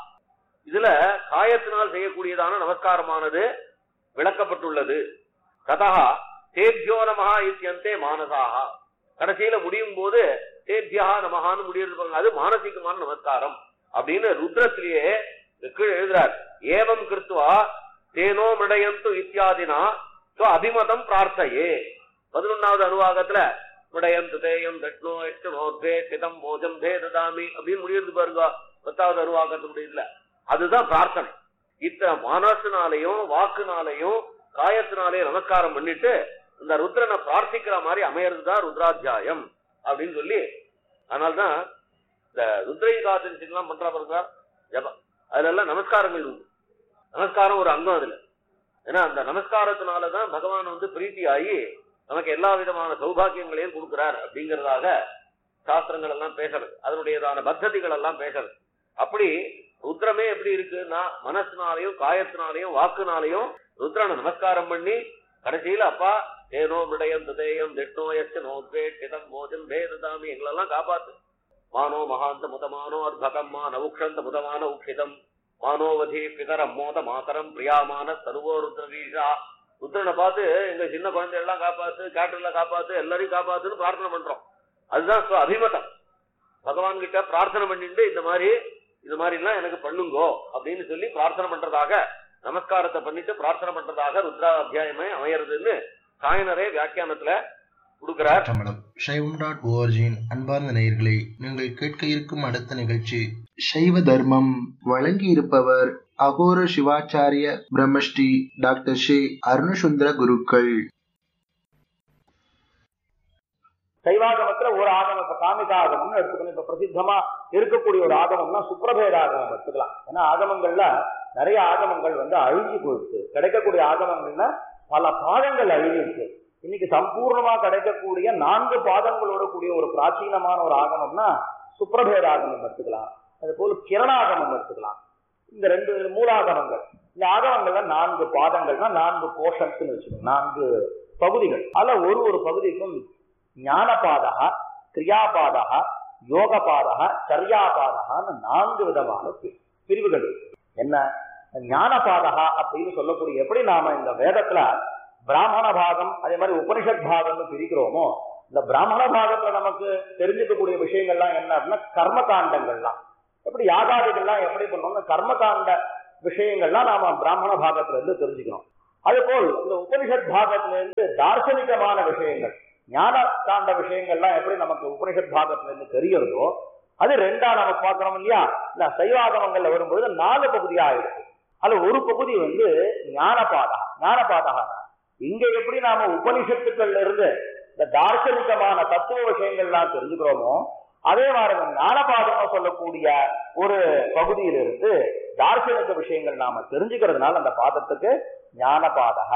இதுல காயத்தினால் செய்யக்கூடியதான நமஸ்காரமானது விளக்கப்பட்டுள்ளது ததா தேபியோ நமஹா இத்தியந்தே மானசாக கடைசியில முடியும் போது தேபியா நமஹான்னு முடியுது பாருங்க அது மானசீகமான நமஸ்காரம் அப்படின்னு ருத்ரத்திலேயே கீழே எழுதுறார் ஏவம் கிருத்வா தேனோ மிடயந்து இத்தியாதினா சோ அபிமதம் பிரார்த்தையே பதினொன்னாவது அனுவாகத்துல மிடயந்து தேயம் தட்னோ எட்டனோத்வே சிதம் மோஜம் தே ததாமி அப்படின்னு முடியுது பாருங்க பத்தாவது அனுவாகத்தினுடைய இதுல அதுதான் பிரார்த்தனை இத்தனை மனசுனாலையும் வாக்குனாலையும் காயத்தினாலையும் நமஸ்காரம் பண்ணிட்டு இந்த ருத்ரனை பிரார்த்திக்கிற மாதிரி அமையறதுதான் ருத்ராத்தியாயம் அப்படின்னு சொல்லி அதனால்தான் இந்த ருத்ரைகாதன் எல்லாம் பண்றா பாருங்க ஜபம் அதுல எல்லாம் நமஸ்காரங்கள் உண்டு நமஸ்காரம் ஒரு அங்கம் அதுல ஏன்னா அந்த நமஸ்காரத்தினாலதான் பகவான் வந்து பிரீத்தி ஆகி நமக்கு எல்லா விதமான சௌபாகியங்களையும் கொடுக்கிறார் அப்படிங்கறதாக சாஸ்திரங்கள் எல்லாம் பேசுறது அதனுடையதான பத்ததிகள் எல்லாம் பேசுறது அப்படி ருத்ரமே எப்படி இருக்குன்னா மனசுனாலையும் காயத்தினாலையும் வாக்குனாலையும் ருத்ரனை நமஸ்காரம் பண்ணி கடைசியில அப்பா தேனோ விடயம் ததேயம் திட்டோ எச்ச நோத்வே சிதம் மோஜம் பேததாமி எங்களெல்லாம் காப்பாத்து மானோ மகாந்த முதமானோ அர்பகம் மா நவுக்ஷந்த முதமான உக்ஷிதம் மானோவதி பிதரம் மோத மாதரம் பிரியாமான சர்வோ ருத்ரவீஷா ருத்ரனை பார்த்து எங்க சின்ன குழந்தையெல்லாம் காப்பாத்து கேட்டர்லாம் காப்பாத்து எல்லாரையும் காப்பாத்துன்னு பிரார்த்தனை பண்றோம் அதுதான் ஸ்வ அபிமதம் பகவான் கிட்ட பிரார்த்தனை பண்ணிட்டு இந்த மாதிரி இது மாதிரி எல்லாம் எனக்கு பண்ணுங்கோ அப்படின்னு சொல்லி பிரார்த்தனை பண்றதாக நமஸ்காரத்தை பண்ணிட்டு பிரார்த்தனை பண்றதாக ருத்ரா அத்தியாயமே அமையறதுன்னு சாயனரே வியாக்கியானத்துல கொடுக்கிறார் தமிழம் சைவம் டாட் ஓஆர்ஜியின் அன்பார்ந்த நேயர்களே நீங்கள் கேட்க இருக்கும் அடுத்த நிகழ்ச்சி சைவ தர்மம் வழங்கியிருப்பவர் அகோர சிவாச்சாரிய பிரம்மஸ்ரீ டாக்டர் ஸ்ரீ அருணசுந்தர குருக்கள் சைவாகமத்துல ஒரு ஆகமம் இப்ப காமிகா ஆகமம்னு எடுத்துக்கணும் இப்ப பிரசித்தமா இருக்கக்கூடிய ஒரு ஆகமம்னா சுப்ரபேத ஆகமம் எடுத்துக்கலாம் ஏன்னா ஆகமங்கள்ல நிறைய ஆகமங்கள் வந்து அழிஞ்சு போயிடுச்சு கிடைக்கக்கூடிய ஆகமங்கள்ல பல பாதங்கள் அழிஞ்சிருக்கு இன்னைக்கு சம்பூர்ணமா கிடைக்கக்கூடிய நான்கு பாதங்களோட கூடிய ஒரு பிராச்சீனமான ஒரு ஆகமம்னா சுப்ரபேத ஆகமம் எடுத்துக்கலாம் அது போல கிரணாகமம் எடுத்துக்கலாம் இந்த ரெண்டு மூலாகமங்கள் இந்த ஆகமங்கள்ல நான்கு பாதங்கள்னா நான்கு போர்ஷன்ஸ் வச்சுக்கோங்க நான்கு பகுதிகள் அதுல ஒரு ஒரு பகுதிக்கும் ஞானபாதக கிரியாபாதக யோகபாதக சரியாபாதகான்னு நான்கு விதமான பி- பிரிவுகள் இருக்கு என்ன ஞானபாதக அப்படின்னு சொல்லக்கூடிய எப்படி நாம இந்த வேதத்துல பிராமண பாகம் அதே மாதிரி உபனிஷத் பாகம்னு பிரிக்கிறோமோ இந்த பிராமண பாகத்துல நமக்கு தெரிஞ்சுக்கக்கூடிய விஷயங்கள்லாம் என்ன அப்படின்னா கர்ம காண்டங்கள்லாம் எப்படி யாகாதிகள்லாம் எப்படி பண்ணணும்னு கர்மகாண்ட விஷயங்கள்லாம் நாம பிராமண பாகத்துல இருந்து தெரிஞ்சுக்கணும் அதுபோல் இந்த உபனிஷத் பாகத்துல இருந்து தார்சனிகமான விஷயங்கள் ஞான காண்ட விஷயங்கள்லாம் எப்படி நமக்கு உபனிஷத் பாகத்துல இருந்து தெரியறதோ அது ரெண்டா நம்ம பார்க்கணும் இல்லையா இந்த சைவாகமங்கள்ல வரும்பொழுது நாலு பகுதியா இருக்கு அதுல ஒரு பகுதி வந்து ஞானபாதா ஞானபாதகா இங்க எப்படி நாம உபனிஷத்துக்கள்ல இருந்து இந்த தார்சனிகமான தத்துவ விஷயங்கள்லாம் தெரிஞ்சுக்கிறோமோ அதே மாதிரி இந்த ஞானபாதகம் சொல்லக்கூடிய ஒரு பகுதியிலிருந்து தார்சனிக விஷயங்கள் நாம தெரிஞ்சுக்கிறதுனால அந்த பாதத்துக்கு ஞானபாதக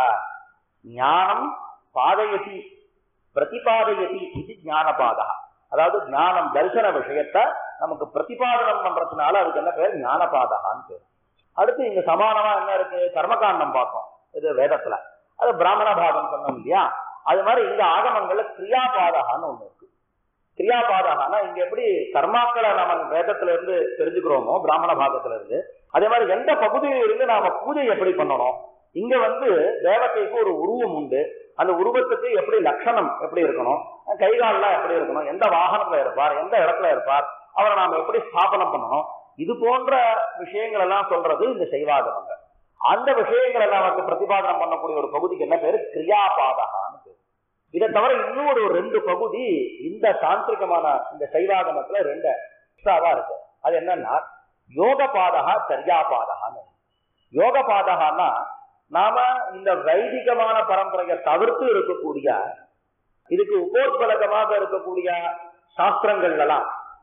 ஞானம் பாதயதி பிரதிபாதயதி இது ஞானபாதக அதாவது ஞானம் தரிசன விஷயத்த நமக்கு பிரதிபாதனம் பண்றதுனால அதுக்கு என்ன பேர் ஞானபாதகான்னு பேர் அடுத்து இங்க சமானமா என்ன இருக்கு கர்மகாண்டம் பார்த்தோம் இது வேதத்துல அது பிராமண பாகம் சொன்னோம் இல்லையா அது மாதிரி இந்த ஆகமங்கள்ல கிரியாபாதகான்னு ஒண்ணு இருக்கு கிரியாபாதகானா இங்க எப்படி கர்மாக்களை நம்ம வேதத்துல இருந்து தெரிஞ்சுக்கிறோமோ பிராமண பாகத்துல இருந்து அதே மாதிரி எந்த பகுதியில இருந்து நாம பூஜை எப்படி பண்ணணும் இங்க வந்து தேவதைக்கு ஒரு உருவம் உண்டு அந்த உருவத்துக்கு எப்படி லட்சணம் எப்படி இருக்கணும் கைகாலெல்லாம் எப்படி இருக்கணும் எந்த வாகனத்துல இருப்பார் எந்த இடத்துல இருப்பார் அவரை நாம எப்படி ஸ்தாபனம் பண்ணணும் இது போன்ற விஷயங்கள் எல்லாம் சொல்றது இந்த செய்வாகமங்கள் அந்த விஷயங்கள் எல்லாம் நமக்கு பிரதிபாதனம் பண்ணக்கூடிய ஒரு பகுதிக்கு என்ன பேரு கிரியாபாதகான்னு பேரு இதை தவிர இன்னும் ஒரு ரெண்டு பகுதி இந்த தாந்திரிகமான இந்த சைவாகமத்துல ரெண்டு எக்ஸ்ட்ராவா இருக்கு அது என்னன்னா யோக பாதகா சரியா பாதகான்னு யோக பாதகான்னா நாம இந்த வைதிகமான பரம்பரையை தவிர்த்து இருக்கக்கூடிய இதுக்கு உபோத்பலகமாக இருக்கக்கூடிய சாஸ்திரங்கள் எல்லாம்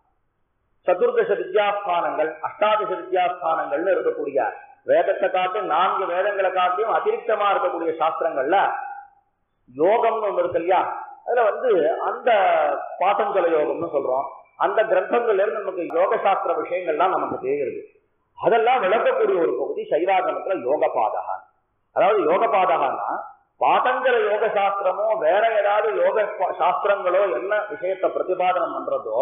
சதுர்தச வித்யாஸ்தானங்கள் அஷ்டாதச வித்யாஸ்தானங்கள்னு இருக்கக்கூடிய வேதத்தை காட்டு நான்கு வேதங்களை காட்டியும் அதிருப்தமா இருக்கக்கூடிய சாஸ்திரங்கள்ல யோகம்னு ஒண்ணு இருக்கு இல்லையா அதுல வந்து அந்த பாத்தஞ்சல யோகம்னு சொல்றோம் அந்த கிரந்தங்கள்ல இருந்து நமக்கு யோக சாஸ்திர விஷயங்கள்லாம் நமக்கு தெரிகிறது அதெல்லாம் விளக்கக்கூடிய ஒரு பகுதி சைவாகமத்துல யோக பாதகா அதாவது யோக பாதகான்னா பாதஞ்சல யோக சாஸ்திரமோ வேற ஏதாவது யோக சாஸ்திரங்களோ என்ன விஷயத்தை பிரதிபாதனம் பண்றதோ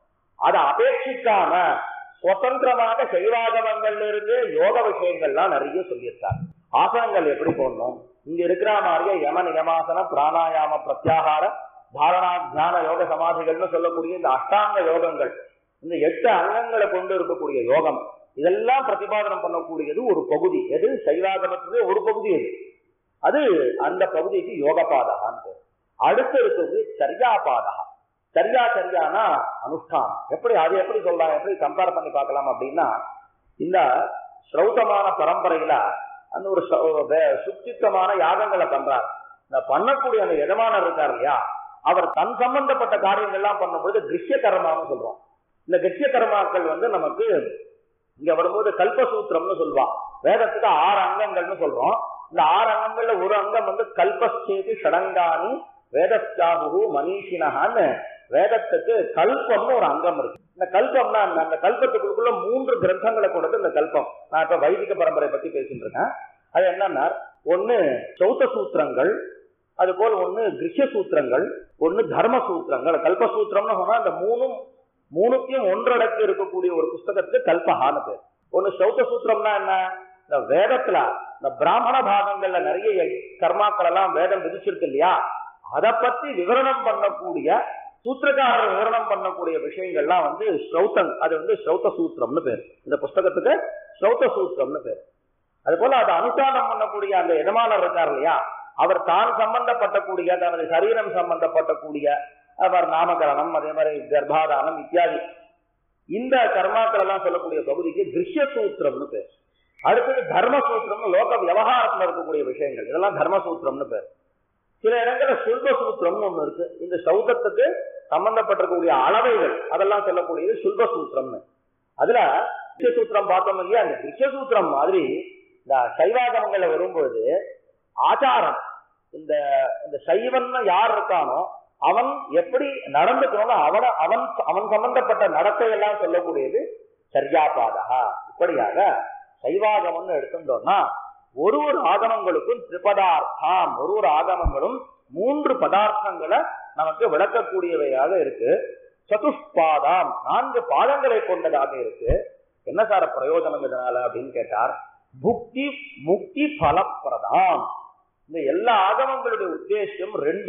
அதை அபேட்சிக்காம சுதந்திரமாக சைவாகமங்கள்ல இருந்து யோக விஷயங்கள்லாம் நிறைய சொல்லியிருக்காங்க ஆசனங்கள் எப்படி போடணும் இங்க இருக்கிற மாதிரியே யம நியமாசன பிராணாயாம பிரத்யாகார தாரணா தியான யோக சமாதிகள்னு சொல்லக்கூடிய இந்த அஷ்டாங்க யோகங்கள் இந்த எட்டு அங்கங்களை கொண்டு இருக்கக்கூடிய யோகம் இதெல்லாம் பிரதிபாதனம் பண்ணக்கூடியது ஒரு பகுதி எது சைவாகமத்துக்கு ஒரு பகுதி அது அது அந்த பகுதிக்கு யோக பாதகான்னு பேர் அடுத்து இருக்கிறது சரியா பாதகா சரியா சரியானா அனுஷ்டானம் எப்படி அது எப்படி சொல்றாங்க எப்படி கம்பேர் பண்ணி பார்க்கலாம் அப்படின்னா இந்த ஸ்ரௌதமான பரம்பரையில அந்த ஒரு சுத்தித்தமான யாகங்களை பண்றார் இந்த பண்ணக்கூடிய அந்த எஜமானர் இருக்கார் இல்லையா அவர் தன் சம்பந்தப்பட்ட காரியங்கள்லாம் பண்ணும்போது கிருஷ்ய கர்மான்னு சொல்றோம் இந்த கிருஷ்ய கர்மாக்கள் வந்து நமக்கு இங்க வரும்போது கல்பசூத்திரம்னு சொல்லுவான் வேதத்துக்கு ஆறு அங்கங்கள்னு சொல்றோம் இந்த ஆறு அங்கங்கள்ல ஒரு அங்கம் வந்து கல்பஸ்தேதி ஷடங்கானி வேதஸ்யாபு மனிஷினகான்னு வேதத்துக்கு கல்பம்னு ஒரு அங்கம் இருக்கு இந்த கல்பம்னா அந்த கல்பத்துக்குள்ள மூன்று கிரந்தங்களை கொண்டது இந்த கல்பம் நான் இப்ப வைதிக பரம்பரை பத்தி பேசிட்டு இருக்கேன் அது என்னன்னா ஒண்ணு சௌத்த சூத்திரங்கள் அது போல் ஒண்ணு கிருஷ்ய சூத்திரங்கள் ஒண்ணு தர்ம சூத்திரங்கள் கல்பசூத்திரம்னு சொன்னா இந்த மூணும் மூணுத்தையும் ஒன்றடக்கு இருக்கக்கூடிய ஒரு புஸ்தகத்துக்கு கல்பகான்னு பேர் ஒண்ணு சௌத்த சூத்திரம்னா என்ன இந்த வேதத்துல இந்த பிராமண பாகங்கள்ல நிறைய கர்மாக்கள் எல்லாம் வேதம் விதிச்சிருக்கு இல்லையா அதை பத்தி விவரணம் பண்ணக்கூடிய சூத்திரக்காரர் விவரணம் பண்ணக்கூடிய விஷயங்கள்லாம் வந்து ஸ்ரௌத்தம் அது வந்து ஸ்ரௌத்த சூத்திரம்னு பேர் இந்த புஸ்தகத்துக்கு ஸ்ரௌத்த சூத்திரம்னு பேர் அது போல அதை அனுஷ்டானம் பண்ணக்கூடிய அந்த எஜமானர் இருக்கார் இல்லையா அவர் தான் சம்பந்தப்பட்டக்கூடிய தனது சரீரம் சம்பந்தப்பட்டக்கூடிய அவர் நாமகரணம் அதே மாதிரி கர்ப்பாதானம் இத்தியாதி இந்த கர்மாக்கள் எல்லாம் சொல்லக்கூடிய பகுதிக்கு திருஷ்ய சூத்திரம்னு பேர் அடுத்தது தர்ம சூத்திரம்னு லோக விவகாரத்துல இருக்கக்கூடிய விஷயங்கள் இதெல்லாம் தர்ம சூத்திரம்னு பேர் சில இடங்கள்ல சுல்ப சூத்திரம்னு ஒண்ணு இருக்கு இந்த சௌதத்துக்கு சம்பந்தப்பட்டிருக்கக்கூடிய அளவைகள் அதெல்லாம் சொல்லக்கூடியது சுல்ப சூத்திரம்னு அதுல திருஷ்ய சூத்திரம் பார்த்தோம் இல்லையா அந்த திருஷ்ய சூத்திரம் மாதிரி இந்த சைவாகமங்கள்ல வரும்பொழுது ஆச்சாரம் இந்த இந்த சைவன்னு யார் இருக்கானோ அவன் எப்படி நடந்துக்கணும்னு அவன அவன் அவன் சம்பந்தப்பட்ட நடத்தையெல்லாம் சொல்லக்கூடியது சரியாபாதகா இப்படியாக சைவாகமம்னு எடுத்துட்டோம்னா ஒரு ஒரு ஆகமங்களுக்கும் திரிபதார்த்தம் ஒரு ஒரு ஆகமங்களும் மூன்று பதார்த்தங்களை நமக்கு விளக்கக்கூடியவையாக இருக்கு சதுஷ்பாதாம் நான்கு பாதங்களை கொண்டதாக இருக்கு என்ன சார் பிரயோஜனம் இதனால அப்படின்னு கேட்டார் புக்தி முக்தி பலப்பிரதாம் இந்த எல்லா ஆகமங்களுடைய உத்தேசம் ரெண்டு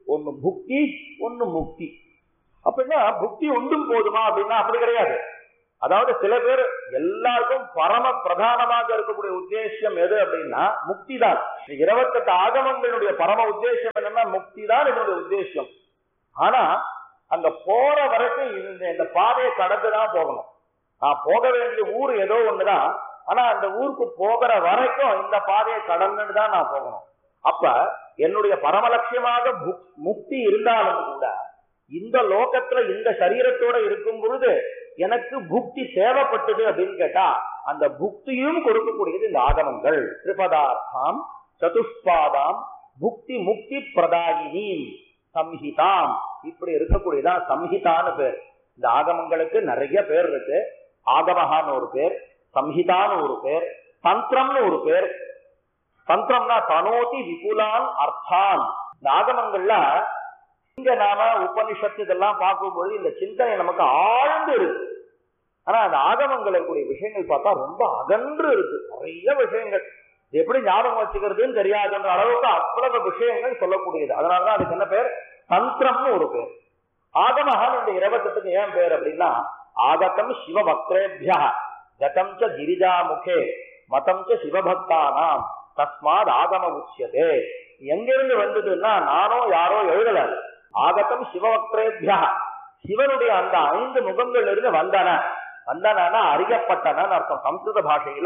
ஒன்னு புக்தி ஒன்னு முக்தி அப்படின்னா புக்தி ஒன்றும் போதுமா அப்படின்னா அப்படி கிடையாது அதாவது சில பேர் எல்லாருக்கும் பரம பிரதானமாக இருக்கக்கூடிய உத்தேசம் எது அப்படின்னா முக்தி தான் இருபத்தெட்டு ஆகமங்களுடைய பரம உத்தேசம் என்னன்னா முக்தி தான் இதனுடைய உத்தேசம் ஆனா அங்க போற வரைக்கும் இந்த இந்த பாதையை கடந்து தான் போகணும் நான் போக வேண்டிய ஊர் ஏதோ ஒண்ணுதான் ஆனா அந்த ஊருக்கு போகிற வரைக்கும் இந்த பாதையை கடந்துட்டு தான் நான் போகணும் அப்ப என்னுடைய பரம லட்சியமாக புக்- முக்தி இருந்தாலும் கூட இந்த லோகத்துல இந்த சரீரத்தோட இருக்கும் பொழுது எனக்கு புக்தி தேவைப்பட்டது அப்படின்னு கேட்டா அந்த புக்தியும் கொடுக்கக்கூடியது இந்த ஆகமங்கள் திரிபதார்த்தாம் சதுஷ்பாதாம் புக்தி முக்தி பிரதாயினி சம்ஹிதாம் இப்படி இருக்கக்கூடியதான் சம்ஹிதான்னு பேர் இந்த ஆகமங்களுக்கு நிறைய பேர் இருக்கு ஆகமஹான்னு ஒரு பேர் சம்ஹிதான்னு ஒரு பேர் தந்திரம்னு ஒரு பேர் தந்திரம்னா தனோதி விபுலான் அர்த்தான் இந்த ஆகமங்கள்ல இங்க நாம உபனிஷத்து இதெல்லாம் பார்க்கும்போது இந்த சிந்தனை நமக்கு ஆழ்ந்து இருக்கு ஆனா அந்த ஆகமங்களுக்குரிய விஷயங்கள் பார்த்தா ரொம்ப அகன்று இருக்கு நிறைய விஷயங்கள் இது எப்படி ஞாபகம் வச்சுக்கிறதுன்னு தெரியாதுன்ற அளவுக்கு அவ்வளவு விஷயங்கள் சொல்லக்கூடியது அதனாலதான் அதுக்கு என்ன பேர் தந்திரம்னு ஒரு பேர் ஆகமஹான் இந்த இருபத்தெட்டுக்கு ஏன் பேர் அப்படின்னா ஆகதம் சிவ பக்தேபியா கதம் ச கிரிஜா முகே மதம் ச சிவபக்தானாம் தஸ்மாத் ஆகம உச்சியதே எங்கிருந்து வந்ததுன்னா நானோ யாரோ எழுதல ஆகத்தம் சிவபக்தேபியா சிவனுடைய அந்த ஐந்து முகங்கள் இருந்து வந்தன வந்தனா அறியப்பட்டன அர்த்தம் சம்ஸ்கிருத பாஷையில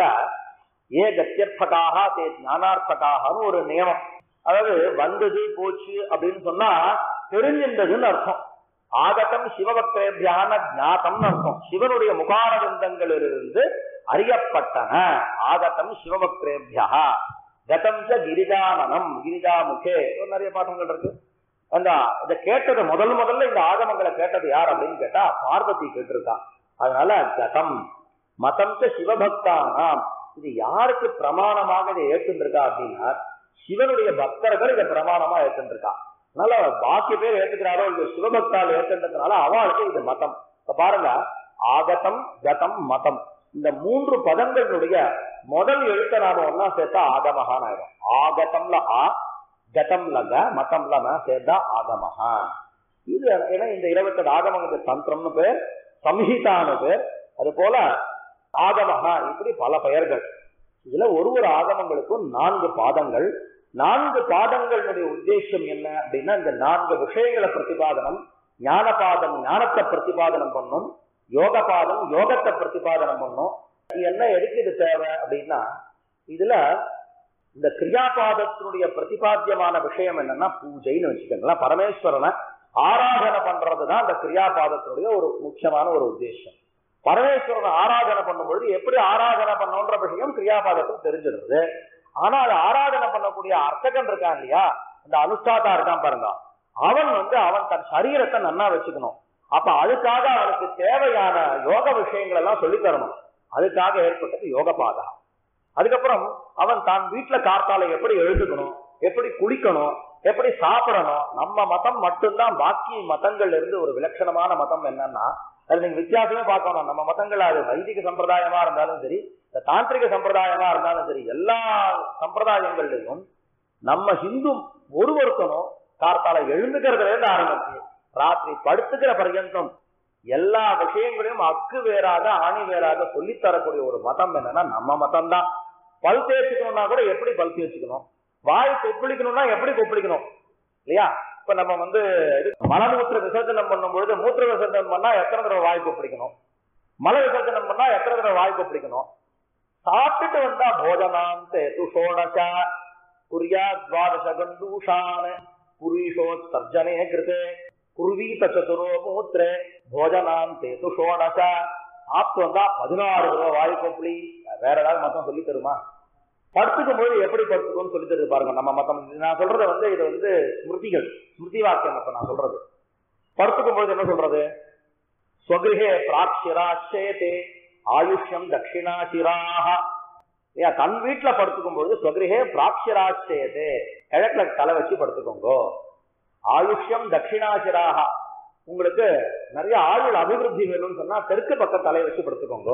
ஏ கத்தியர்த்தகாக தே ஞானார்த்தகாகனு ஒரு நியமம் அதாவது வந்தது போச்சு அப்படின்னு சொன்னா தெரிஞ்சின்றதுன்னு அர்த்தம் ஆகத்தம் சிவபக்தேபியான ஞாத்தம்னு அர்த்தம் சிவனுடைய முகாரவிந்தங்களிலிருந்து அறியப்பட்டன ஆகத்தம் சிவபக்தேபியா கதம் ச கிரிஜானனம் கிரிஜாமுகே இன்னும் நிறைய பாடங்கள் இருக்கு அந்த இதை கேட்டது முதல் முதல்ல இந்த ஆகமங்களை கேட்டது யார் அப்படின்னு கேட்டா பார்வதி கேட்டிருக்கா அதனால கதம் மதம் ச சிவபக்தானாம் இது யாருக்கு பிரமாணமாக இதை ஏற்றுருக்கா அப்படின்னா சிவனுடைய பக்தர்கள் இதை பிரமாணமா ஏற்றுருக்கா அதனால பாக்கி பேர் ஏத்துக்கிறாரோ இல்ல சிவபக்தால் ஏற்றுன்றதுனால அவளுக்கு இது மதம் இப்ப பாருங்க ஆகதம் கதம் மதம் இந்த மூன்று பதங்களுடைய முதல் எழுத்த நாம ஒன்னா சேர்த்தா ஆகமகான் ஆயிடும் ஆகதம்ல ஆ கதம்ல க மதம்ல ம சேர்த்தா ஆகமஹா இது ஏன்னா இந்த இருபத்தெட்டு ஆகமங்களுக்கு தந்திரம்னு பேர் சம்ஹிதான்னு பேர் அது போல ஆகமஹா இப்படி பல பெயர்கள் இதுல ஒரு ஒரு ஆகமங்களுக்கும் நான்கு பாதங்கள் நான்கு பாதங்களுடைய உத்தேசம் என்ன அப்படின்னா இந்த நான்கு விஷயங்களை பிரதிபாதனம் ஞானபாதம் ஞானத்தை பிரதிபாதனம் பண்ணும் யோக பாதம் யோகத்தை பிரதிபாதனம் பண்ணும் இது என்ன எதுக்கு இது தேவை அப்படின்னா இதுல இந்த கிரியாபாதத்தினுடைய பிரதிபாத்தியமான விஷயம் என்னன்னா பூஜைன்னு வச்சுக்கோங்களேன் பரமேஸ்வரனை ஆராதனை பண்றதுதான் அந்த கிரியாபாதத்தினுடைய ஒரு முக்கியமான ஒரு உத்தேசம் பரமேஸ்வரனை ஆராதனை பண்ணும்பொழுது எப்படி ஆராதனை பண்ணணுன்ற விஷயம் கிரியாபாதத்தில் தெரிஞ்சிடுறது ஆனா அது ஆராதனை பண்ணக்கூடிய அர்த்தகன் இருக்கான் இல்லையா அந்த அனுஷ்டாதா இருக்கான் பாருங்க அவன் வந்து அவன் தன் சரீரத்தை நன்னா வச்சுக்கணும் அப்ப அதுக்காக அவனுக்கு தேவையான யோக விஷயங்கள் எல்லாம் சொல்லித் தரணும் அதுக்காக ஏற்பட்டது யோக பாதா அதுக்கப்புறம் அவன் தான் வீட்டுல காத்தால எப்படி எழுதுக்கணும் எப்படி குளிக்கணும் எப்படி சாப்பிடணும் நம்ம மதம் மட்டும்தான் பாக்கி மதங்கள்ல இருந்து ஒரு விலட்சணமான மதம் என்னன்னா அது நீங்க வித்தியாசமே பார்க்கணும் நம்ம மதங்கள் அது வைதிக சம்பிரதாயமா இருந்தாலும் சரி இந்த தாந்திரிக சம்பிரதாயமா இருந்தாலும் சரி எல்லா சம்பிரதாயங்கள்லயும் நம்ம ஹிந்து ஒரு ஒருத்தனும் கார்த்தால எழுந்துக்கிறதுல இருந்து ஆரம்பிச்சு ராத்திரி படுத்துக்கிற பர்யந்தம் எல்லா விஷயங்களையும் அக்கு வேறாக ஆணி வேறாக சொல்லித் தரக்கூடிய ஒரு மதம் என்னன்னா நம்ம மதம் தான் பல் தேய்ச்சிக்கணும்னா கூட எப்படி பல் தேய்ச்சிக்கணும் வாய் கொப்பளிக்கணும்னா எப்படி கொப்பளிக்கணும் இல்லையா இப்ப நம்ம வந்து இது மலமூத்திர விசர்ஜனம் பண்ணும் பொழுது மூத்திர விசர்ஜனம் பண்ணா எத்தனை தடவை வாய் கொப்பளிக்கணும் மல விசர்ஜனம் பண்ணா எத்தனை தடவை வாய் கொப்பளிக்கணும் சாப்பிட்டுட்டு வந்தா போஜனாந்தே துஷோடச குரியா துவாதச கந்தூஷான் புரீஷோ சர்ஜனே கிருதே குருவீத சதுரோ மூத்திரே போஜனாந்தே துஷோடச சாப்பிட்டு வந்தா பதினாறு தடவை வாய் கொப்பளி வேற ஏதாவது மத்தம் சொல்லி தருமா படுத்துக்கும் போது எப்படி படுத்துக்கணும்னு சொல்லி தருது பாருங்க நம்ம மத்தம் நான் சொல்றது வந்து இது வந்து ஸ்மிருதிகள் ஸ்மிருதி வாக்கியம் அப்ப நான் சொல்றது படுத்துக்கும் பொழுது என்ன சொல்றது ஸ்வகிருஹே பிராக்ஷிராட்சேதே ஆயுஷ்யம் தட்சிணாசிராக ஏன் தன் வீட்டுல படுத்துக்கும் பொழுது ஸ்வகிருஹே பிராக்ஷிராட்சேதே கிழக்குல தலை வச்சு படுத்துக்கோங்க ஆயுஷ்யம் தட்சிணாசிராக உங்களுக்கு நிறைய ஆயுள் அபிவிருத்தி வேணும்னு சொன்னா தெற்கு பக்கம் தலையை வச்சு படுத்துக்கோங்க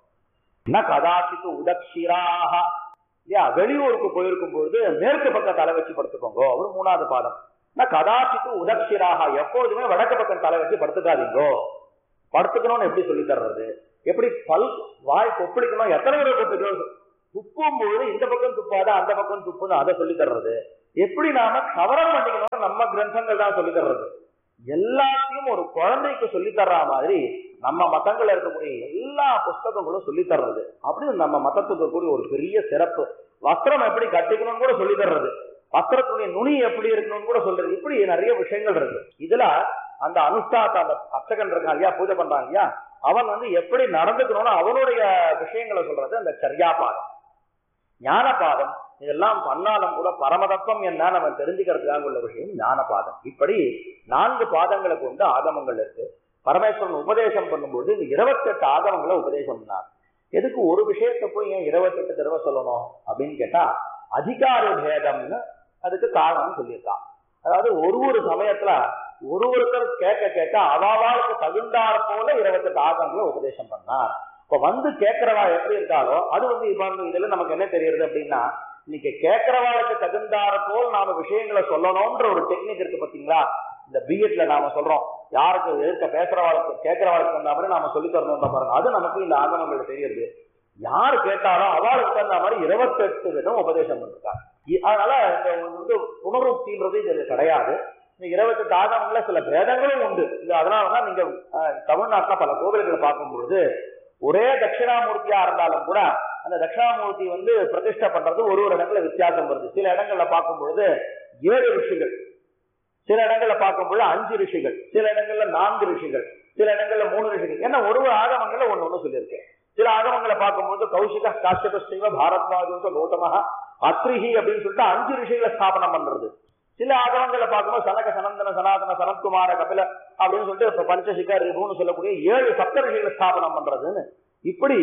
ந கதாச்சித்து உதக்ஷிராக இல்லையா வெளியூருக்கு போயிருக்கும் பொழுது மேற்கு பக்கம் தலை வச்சு படுத்துக்கோங்க ஒரு மூணாவது பாதம் நான் கதாச்சித்து உதக்ஷிராக எப்போதுமே வடக்கு பக்கம் தலை வச்சு படுத்துக்காதீங்கோ படுத்துக்கணும்னு எப்படி சொல்லி தர்றது எப்படி பல் வாய் கொப்பளிக்கணும் எத்தனை தடவை கொப்பளிக்கணும் துப்பும் போது இந்த பக்கம் துப்பாத அந்த பக்கம் துப்புன்னு அதை சொல்லி தர்றது எப்படி நாம கவரம் பண்ணிக்கணும் நம்ம கிரந்தங்கள் தான் சொல்லி தர்றது எல்லாத்தையும் ஒரு குழந்தைக்கு சொல்லி தர்ற மாதிரி நம்ம மதங்கள்ல இருக்கக்கூடிய எல்லா புஸ்தகங்களும் சொல்லி தர்றது அப்படின்னு நம்ம மதத்துக்கு இருக்கக்கூடிய ஒரு பெரிய சிறப்பு வஸ்திரம் எப்படி கட்டிக்கணும்னு கூட சொல்லி தர்றது வஸ்திரத்துடைய நுனி எப்படி இருக்கணும்னு கூட சொல்றது இப்படி நிறைய விஷயங்கள் இருக்கு இதுல அந்த அனுஷ்டாத்த அந்த அர்ச்சகன் இருக்கான் இல்லையா பூஜை பண்றான் இல்லையா அவன் வந்து எப்படி நடந்துக்கணும்னு அவனுடைய விஷயங்களை சொல்றது அந்த சரியாபாதம் ஞானபாதம் இதெல்லாம் பண்ணாலும் கூட பரமதத்துவம் என்ன நம்ம தெரிஞ்சுக்கிறதுக்காக உள்ள விஷயம் ஞானபாதம் இப்படி நான்கு பாதங்களை கொண்டு ஆகமங்கள் இருக்கு பரமேஸ்வரன் உபதேசம் பண்ணும்போது இந்த இருபத்தெட்டு ஆகமங்களை உபதேசம் பண்ணார் எதுக்கு ஒரு விஷயத்தை போய் ஏன் இருபத்தெட்டு தடவை சொல்லணும் அப்படின்னு கேட்டா அதிகார பேதம்னு அதுக்கு காரணம் சொல்லியிருக்கான் அதாவது ஒரு ஒரு சமயத்துல ஒரு ஒருத்தர் கேட்க கேட்க அவாவாளுக்கு தகுந்தாற் போல இருபத்தெட்டு ஆகங்களை உபதேசம் பண்ணார் இப்ப வந்து கேட்கிறவா எப்படி இருக்காளோ அது வந்து இப்ப இதுல நமக்கு என்ன தெரியுது அப்படின்னா இன்னைக்கு கேட்கிறவாளுக்கு தகுந்தாற போல் நாம விஷயங்களை சொல்லணும்ன்ற ஒரு டெக்னிக் இருக்கு பாத்தீங்களா இந்த பிஎட்ல நாம சொல்றோம் யாருக்கு எதிர்க்க பேசுறவாளுக்கு கேட்கிறவாளுக்கு தகுந்த மாதிரி நாம சொல்லி தரணும் பாருங்க அது நமக்கு இந்த ஆகமங்கள் தெரியுது யார் கேட்டாலும் அவளுக்கு தகுந்த மாதிரி இருபத்தெட்டு விதம் உபதேசம் பண்ணிருக்காங்க இ- அதனால இந்த வந்து புனருக்தின்றது இது கிடையாது இந்த இருபத்தெட்டு ஆகமங்கள்ல சில பேதங்களும் உண்டு இது அதனாலதான் நீங்க அஹ், தமிழ்நாட்டுல பல கோவில்களை பார்க்கும் பொழுது ஒரே தட்சிணாமூர்த்தியா இருந்தாலும் கூட அந்த தட்சிணாமூர்த்தி வந்து பிரதிஷ்டை பண்றது ஒரு ஒரு இடங்கள்ல வித்தியாசம் வருது சில இடங்கள்ல பார்க்கும் பொழுது ஏழு ரிஷிகள் சில இடங்கள்ல பார்க்கும் பொழுது அஞ்சு ரிஷிகள் சில இடங்கள்ல நான்கு ரிஷிகள் சில இடங்கள்ல மூணு ரிஷிகள் ஏன்னா ஒரு ஒரு ஆகமங்கள்ல ஒண்ணு ஒண்ணு சொல்லியிருக்கேன் சில ஆகமங்களை பார்க்கும்போது கௌஷிக காஷ்யப ஸ்ரீவ பாரத்வாஜோச கௌதமஹா அத்ரிஹி அப்படின்னு சொல்லிட்டு அஞ்சு ரிஷிகளை ஸ்தாபனம் பண்றது சில ஆகமங்களை பார்க்கும்போது சனக சனந்தன சனாதன சனத்குமார கபில அப்படின்னு சொல்லிட்டு இப்ப பஞ்சசிகா ரிபுன்னு சொல்லக்கூடிய ஏழு சப்த ரிஷிகளை ஸ்தாபனம் பண்றதுன்னு இப்படி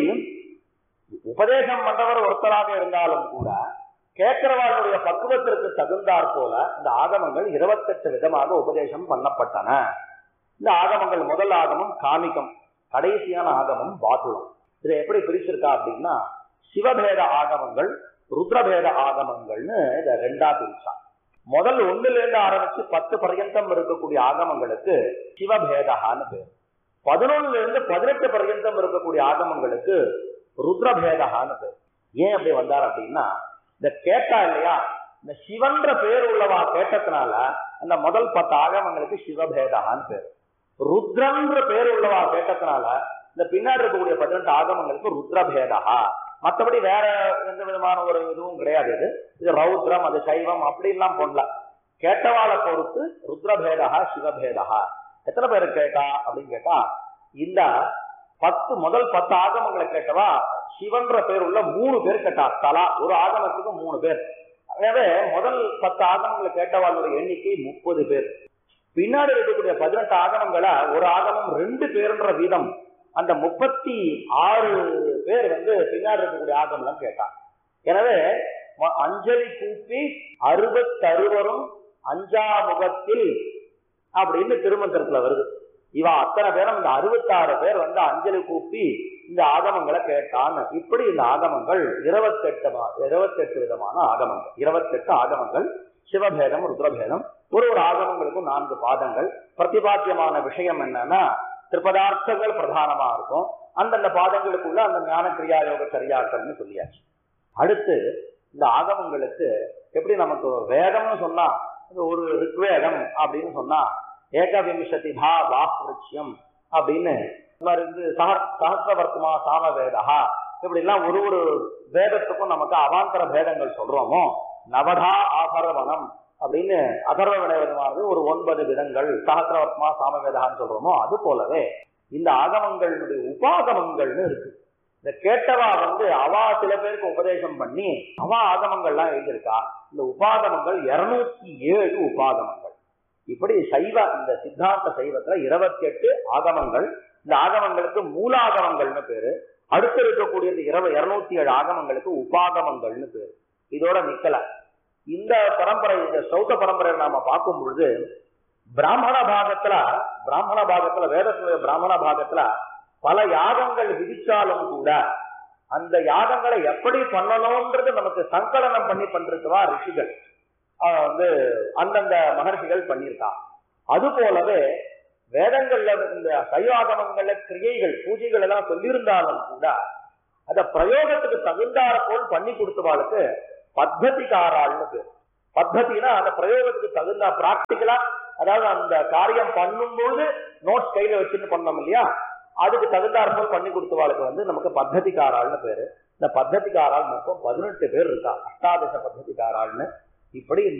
உபதேசம் பண்றவர் ஒருத்தராக இருந்தாலும் கூட கேட்கிறவர்களுடைய பக்குவத்திற்கு தகுந்தாற் போல இந்த ஆகமங்கள் இருபத்தெட்டு விதமாக உபதேசம் பண்ணப்பட்டன இந்த ஆகமங்கள் முதல் ஆகமம் காமிகம் கடைசியான ஆகமம் பாத்துளம் இதை எப்படி பிரிச்சிருக்கா அப்படின்னா சிவபேத ஆகமங்கள் ருத்ரபேத ஆகமங்கள்னு இதை ரெண்டா பிரிச்சான் முதல் ஒண்ணுல இருந்து ஆரம்பிச்சு பத்து பர்யந்தம் இருக்கக்கூடிய ஆகமங்களுக்கு சிவபேதகான்னு பேர் பதினொன்னுல இருந்து பதினெட்டு பர்யந்தம் இருக்கக்கூடிய ஆகமங்களுக்கு ருத்ரபேதகான்னு பேர் ஏன் அப்படி வந்தார் அப்படின்னா இந்த கேட்டா இல்லையா இந்த சிவன்ற பேர் உள்ளவா கேட்டதுனால அந்த முதல் பத்து ஆகமங்களுக்கு சிவபேதகான்னு பேர் ருத்ரன்ற பேர் உள்ளவா கேட்டதுனால இந்த பின்னாடி இருக்கக்கூடிய பதினெட்டு ஆகமங்களுக்கு ருத்ரபேதகா மற்றபடி வேற எந்த விதமான ஒரு இதுவும் கிடையாது இது இது ரௌத்ரம் அது சைவம் அப்படின்லாம் போடல கேட்டவாளை பொறுத்து ருத்ரபேதகா சிவபேதகா எத்தனை பேர் கேட்டா அப்படின்னு கேட்டா இந்த பத்து முதல் பத்து ஆகமங்களை கேட்டவா சிவன்ற பேர் உள்ள மூணு பேர் கேட்டா தலா ஒரு ஆகமத்துக்கு மூணு பேர் எனவே முதல் பத்து ஆகமங்களை கேட்டவாளுடைய எண்ணிக்கை முப்பது பேர் பின்னாடி இருக்கக்கூடிய பதினெட்டு ஆகமங்களை ஒரு ஆகமம் ரெண்டு பேருன்ற வீதம் அந்த முப்பத்தி ஆறு பேர் வந்து பின்னாடி இருக்கக்கூடிய ஆகமம் கேட்டான் எனவே ம- அஞ்சலி கூப்பி அறுபத்தறுவரும் அஞ்சாமுகத்தில் அப்படின்னு திருமந்திரத்துல வருது இவ அத்தனை பேரும் இந்த அறுபத்தாறு பேர் வந்து அஞ்சலி கூப்பி இந்த ஆகமங்களை கேட்டான் இப்படி இந்த ஆகமங்கள் இருபத்தெட்டு மா- இருபத்தெட்டு விதமான ஆகமங்கள் இருபத்தெட்டு ஆகமங்கள் சிவபேதம் ருத்ரபேதம் ஒரு ஒரு ஆகமங்களுக்கும் நான்கு பாதங்கள் பிரதிபாத்தியமான விஷயம் என்னன்னா திரிபதார்த்தங்கள் பிரதானமா இருக்கும் அந்தந்த பாதங்களுக்குள்ள அந்த ஞான கிரியா யோக சரியாக்கள்னு சொல்லியாச்சு அடுத்து இந்த ஆகமங்களுக்கு எப்படி நமக்கு வேதம்னு சொன்னா இது ஒரு ரிக்வேதம் அப்படின்னு சொன்னா ஏகவிம்சதி தா வாக்ருச்சியம் அப்படின்னு இந்த மாதிரி வந்து சஹ சஹசிரவர்த்தமா சாம வேதா இப்படி எல்லாம் ஒரு ஒரு வேதத்துக்கும் நமக்கு அவாந்தர பேதங்கள் சொல்றோமோ நவதா ஆகரவனம் அப்படின்னு அதர்வ வினைவதமானது ஒரு ஒன்பது விதங்கள் சஹசிரவர்த்தமா சாமவேதான்னு சொல்றோமோ அது போலவே இந்த ஆகமங்களுடைய உபாகமங்கள்னு இருக்கு இந்த கேட்டவா வந்து அவா சில பேருக்கு உபதேசம் பண்ணி அவா ஆகமங்கள்லாம் எழுதியிருக்கா இந்த உபாகமங்கள் இருநூத்தி ஏழு உபாகமங்கள் இப்படி சைவ இந்த சித்தாந்த சைவத்துல இருபத்தி எட்டு ஆகமங்கள் இந்த ஆகமங்களுக்கு மூலாகமங்கள்னு பேரு அடுத்து இருக்கக்கூடிய இந்த இரவு இருநூத்தி ஏழு ஆகமங்களுக்கு உபாகமங்கள்னு பேரு இதோட நிக்கல இந்த பரம்பரை இந்த சௌத்த பரம்பரையை நாம பார்க்கும் பொழுது பிராமண பாகத்துல பிராமண பாகத்துல வேதத்துடைய பிராமண பாகத்துல பல யாகங்கள் விதிச்சாலும் கூட அந்த யாகங்களை எப்படி பண்ணணும்ன்றது நமக்கு சங்கலனம் பண்ணி பண்றதுவா ரிஷிகள் ஆஹ் வந்து அந்தந்த மகர்ஷிகள் பண்ணியிருக்கா அது போலவே வேதங்கள்ல இந்த சைவாகமங்கள்ல கிரியைகள் பூஜைகள் எல்லாம் சொல்லியிருந்தாலும் கூட அத பிரயோகத்துக்கு தகுந்தாற போல் பண்ணி கொடுத்தவாளுக்கு பத்ததிகாராள்னு பேர் பத்ததினா அந்த பிரயோகத்துக்கு தகுந்த பிராக்டிக்கலா அதாவது அந்த காரியம் பண்ணும்போது நோட்ஸ் கையில வச்சுட்டு பண்ணோம் இல்லையா அதுக்கு தகுந்தாற் போல் பண்ணி கொடுத்தவாளுக்கு வந்து நமக்கு பத்ததிகாராள்னு பேரு இந்த பத்ததிகாரால் மொத்தம் பதினெட்டு பேர் இருக்கா அஷ்டாதச பத்ததிகாராள்னு இப்படி